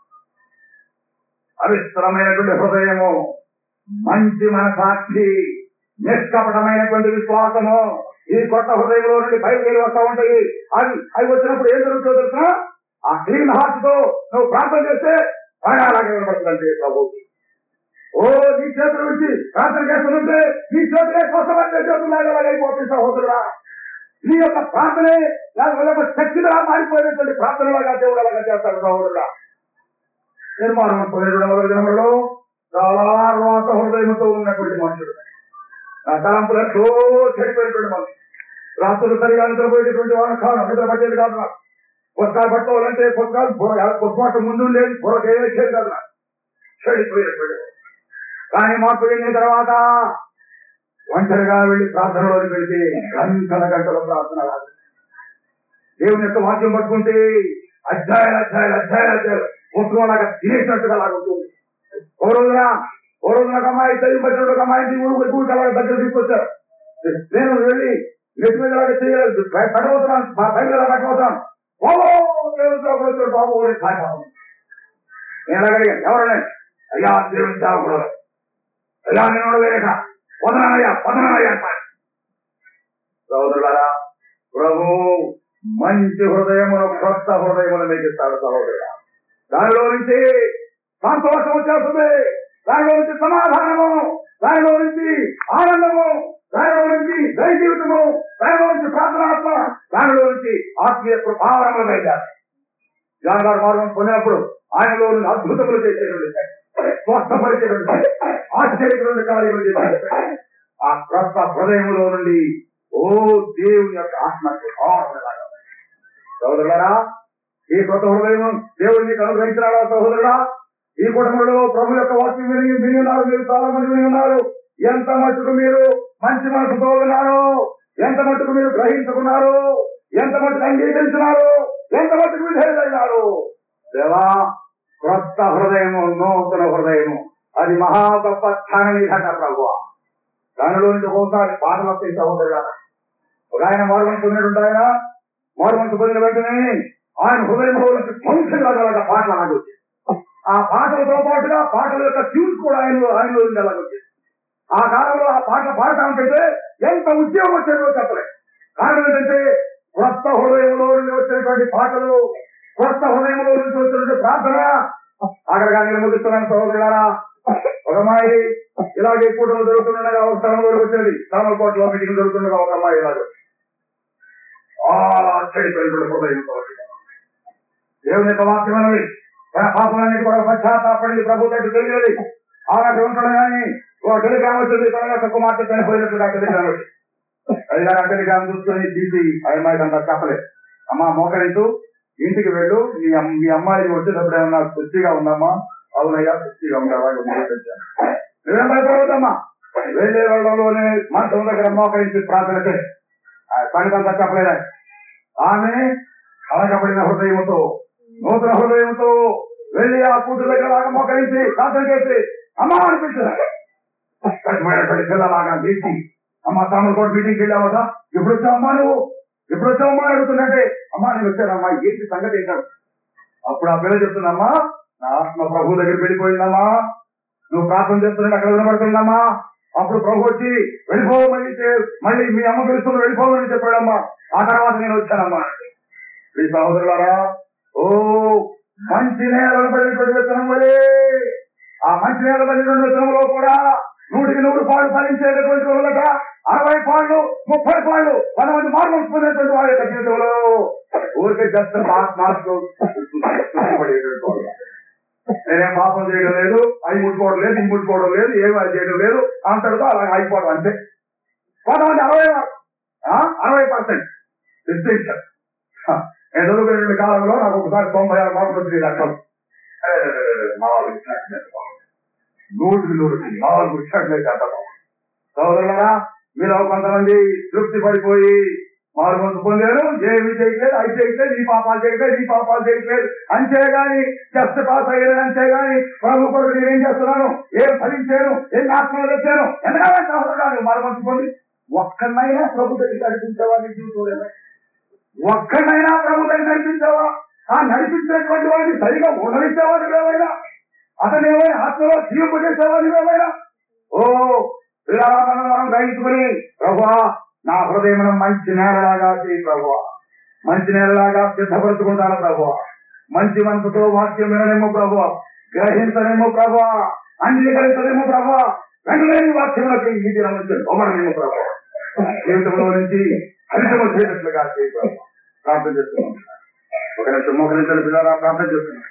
అవిస్తరమైనటువంటి హృదయము మంచి మనసాక్షి నిష్కపటమైనటువంటి విశ్వాసము ఈ కొత్త హృదయంలో నుండి బయలుదేరి వస్తూ ఉంటాయి అవి అవి వచ్చినప్పుడు ఏం జరుగుతుందో తెలుసా ఆ క్లీన్ హార్ట్ తో నువ్వు ప్రార్థన చేస్తే బాగా అలాగే వినపడుతుందంటే ప్రభు ఓ నీ చేతుల నుంచి ప్రార్థన చేస్తుంటే నీ చేతులే స్వస్థపడిన చేతులాగా అయిపోతుంది సహోదరుడా నీ యొక్క ప్రార్థనే లేకపోతే శక్తిగా మారిపోయినటువంటి ప్రార్థనలాగా దేవుడు అలాగా చేస్తాడు సహోదరుడా నిర్మాణం పదిహేడు మొదటి దినములలో చాలా రోత హృదయంతో ఉన్నటువంటి మనుషుడు నా తలంపులు ఎంతో చెడిపోయినటువంటి మనుషుడు రాత్రులు సరిగా నిద్రపోయేటటువంటి వాడు కాదు నిద్ర పట్టేది కాదు నాకు పుస్తకాలు పట్టుకోవాలంటే పుస్తకాలు పుస్తకం ముందు లేదు బుర్రకు ఏమీ వచ్చేది కాదు నాకు చెడిపోయేటటువంటి వాడు. కానీ మార్పు చెందిన తర్వాత ఒంటరిగా వెళ్లి ప్రార్థనలోకి వెళ్తే గంటల గంటల ప్రార్థన రాదు దేవుని యొక్క వాక్యం పట్టుకుంటే అధ్యాయాలు అధ్యాయాలు అధ్యాయాలు అధ్యాయాలు పుస్తకం లాగా తినేసినట్టుగా లాగా ఉంటుంది ఓ రోజున ఓ రోజున ఒక అమ్మాయి చదివి పట్టిన ఒక అమ్మాయి ఊరు ఊరికి అలాగే దగ్గర తీసుకొచ్చారు నేను వెళ్ళి నెట్ మీద లాగా చేయలేదు పడబోతున్నాను మా పైన పట్టబోతున్నాను ఓ దేవుడితో ఒకడు వచ్చాడు బాబు ఊరికి పారిపోతాను నేను అలాగే ఎవరనే అయ్యా దేవుని సేవకుడు అయ్యా నేను వేరేట వదనాలయ్యా వదనాలయ్యా అంటాడు సహోదరులారా ప్రభు మంచి హృదయమును కొత్త హృదయమును మీకు ఇస్తాడు సహోదరుడా దానిలో నుంచి సంతోషం వచ్చేస్తుంది దానిలో నుంచి సమాధానము దానిలో నుంచి ఆనందము దానిలో నుంచి దయ జీవితము దానిలో నుంచి ప్రార్థనాత్మ దానిలో నుంచి ఆత్మీయ ప్రభావములు బయలుదేరాలి జాన్ గారు మార్గం పొందినప్పుడు ఆయనలో ఉన్న అద్భుతములు చేసేటువంటి స్వస్థపరిచేటువంటి ఆశ్చర్యకరమైన కార్యములు చేసేటువంటి ఆ క్రొత్త హృదయములో నుండి ఓ దేవుని యొక్క ఆత్మకు భావనలాగా సహోదరులారా ఈ కొత్త హృదయం దేవుడు మీకు అనుగ్రహించినాడా సహోదరుడా ఈ కుటుంబంలో ప్రభు యొక్క వాక్యం విని విని ఉన్నారు మీరు చాలా మంది విని ఉన్నారు ఎంత మట్టుకు మీరు మంచి మనసుతో ఉన్నారు ఎంత మట్టుకు మీరు గ్రహించుకున్నారు ఎంత మట్టుకు అంగీకరించినారు ఎంత మట్టుకు విధేయులైనారు దేవా క్రొత్త హృదయము నూతన హృదయము అది మహా గొప్ప స్థానమిదట ప్రభు దానిలో నుంచి ఒకసారి పాటలు వస్తాయి సహోదరుగా ఒక ఆయన మార్గం పొందినట్టు ఆయన మార్గం పొందిన వెంటనే ఆయన హృదయంలో నుంచి పంచగలగల పాటలు అలాగే వచ్చాయి ఆ పాటలతో పాటుగా పాటల యొక్క ట్యూన్స్ కూడా ఆయన ఆయనలో నుంచి అలాగే వచ్చాయి ఆ కాలంలో ఆ పాటలు పాడటానికైతే ఎంత ఉద్యోగం వచ్చేదో చెప్పలేదు కారణం ఏంటంటే కొత్త హృదయంలో నుండి వచ్చేటువంటి పాటలు కొత్త హృదయంలో నుంచి వచ్చినటువంటి ప్రార్థన అక్కడగా నేను ముగిస్తున్నాను సహోదరులారా ఒక అమ్మాయి ఇలాగే కూటలు జరుగుతుండగా ఒక స్థలంలో వచ్చినది తామలకోటలో మీటింగ్ జరుగుతుండగా ఒక అమ్మాయి ఇలాగే చాలా చెడిపోయినటువంటి హృదయంతో దేవుని యొక్క వాక్యమైనవి తన పాపలన్నీ కూడా పశ్చాత్తాపడి ప్రభు దగ్గర తెలియదు ఆనాటి ఉంటాడు కానీ ఒక టెలిగ్రామ్ వచ్చింది తన యొక్క కుమార్తె చనిపోయినట్టుగా టెలిగ్రామ్ వచ్చింది అది కానీ ఆ టెలిగ్రామ్ చూసుకొని తీసి ఆ అమ్మాయికి అంతా చెప్పలేదు అమ్మా మోకరించు ఇంటికి వెళ్ళు మీ అమ్- మీ అమ్మాయి వచ్చేటప్పుడు ఏమన్నా తృప్తిగా ఉందమ్మా అవునయ్యా తృప్తిగా ఉండవా నువ్వేం భయపడవద్దమ్మా వెళ్ళే వాళ్ళలోనే మంచం దగ్గర మోకరించి ప్రార్థన చేయి పనికంతా చెప్పలేదా ఆమె కలగబడిన హృదయంతో నూతన హృదయంతో వెళ్ళి ఆ కూతురు దగ్గర లాగా మోకరించి ప్రార్థన చేసి అమ్మా అనిపించారు కఠినమైనటువంటి పిల్లలాగా లేచి అమ్మ తామరకోట మీటింగ్కి వెళ్ళావట ఎప్పుడు వచ్చావమ్మా నువ్వు ఎప్పుడు వచ్చావమ్మా అని అడుగుతున్నట్టే అమ్మా నేను వచ్చానమ్మా ఏంటి సంగతి ఏంటాడు అప్పుడు ఆ పిల్ల చెప్తుందమ్మా నా ఆత్మ ప్రభు దగ్గర వెళ్ళిపోయిందమ్మా నువ్వు ప్రార్థన చేస్తున్నట్టు అక్కడ వినబడుతుందమ్మా అప్పుడు ప్రభు వచ్చి వెళ్ళిపోమని చే- మళ్ళీ మీ అమ్మ పిలుస్తుంది వెళ్ళిపోమని చెప్పాడమ్మా ఆ తర్వాత నేను వచ్చానమ్మా ఈ సహోదరులారా ఓ మంచి నేల పడినటువంటి విత్తనం వలే ఆ మంచి నేల పడినటువంటి విత్తనంలో కూడా నూటికి నూరు పాలు ఫలించేటటువంటి వాళ్ళట అరవై పాళ్ళు ముప్పై పాళ్ళు వంద మంది మార్పులు పొందినటువంటి వాళ్ళ యొక్క జీవితంలో ఊరికే జస్ట్ మార్క్స్ పడేటువంటి వాళ్ళు నేనేం పాపం చేయడం లేదు అవి ముట్టుకోవడం లేదు ఇవి ముట్టుకోవడం లేదు ఏమి అది చేయడం లేదు అంతటితో అలా అయిపోవడం అంతే కొంతమంది అరవై మార్క్ ఆ? అరవై పర్సెంట్ డిస్టింక్షన్ నేను చదువుకునే కాలంలో నాకు ఒకసారి తొంభై ఆరు మార్కులు వచ్చింది లెక్కలు అరే, అరే, అరే, అరే, మా వాళ్ళు ఇచ్చినట్టు నూటికి నూటికి మా వాళ్ళు ఇచ్చినట్లయితే అంత బాగుంది. సోదరులరా మీలో కొంతమంది తృప్తి పడిపోయి మారు మనసు పొందారు ఏమి చేయట్లేదు అవి చేయట్లేదు ఈ పాపాలు చేయట్లేదు ఈ పాపాలు చేయట్లేదు అంతేగాని జస్ట్ పాస్ అయ్యారు అంతేగాని ప్రభు కొరకు నేనేం చేస్తున్నాను ఏం ఫలించాను ఏం ఆత్మలు తెచ్చాను ఎంతకాలం సహోదరుడు మారు మనసు పొంది ఒక్కనైనా ప్రభు దగ్గర నడిపించావా నీ జీవితంలో ఒక్కడైనా ప్రభు దగ్గర నడిపించావా ఆ నడిపించేటువంటి వాడిని సరిగా ఉండనిచ్చావా నువ్వేమైనా అతను ఏమైనా ఆత్మలో జీవింపజేసావా నువ్వేమైనా ఓ పిల్లలా మనం మనం గ్రహించుకుని ప్రభువా నా హృదయం మంచి నేలలాగా చేయి ప్రభువా మంచి నేలలాగా సిద్ధపరచుకుంటాను ప్రభువా మంచి మనసుతో వాక్యం విననేమో ప్రభువా గ్రహించనేమో ప్రభువా అంగీకరించనేమో ప్రభువా వెంటనే నీ వాక్యంలోకి ఈ దినం నుంచి లోమడనేమో ప్రభువా జీవితంలో నుంచి హరితం వచ్చేటట్లుగా చేయి ప్రభువా ప్రార్థన చేస్తున్నాం ఒక నిమిషం ఒక నిమిషం పిల్లరా ప్రార్థన చేస్తున్నాం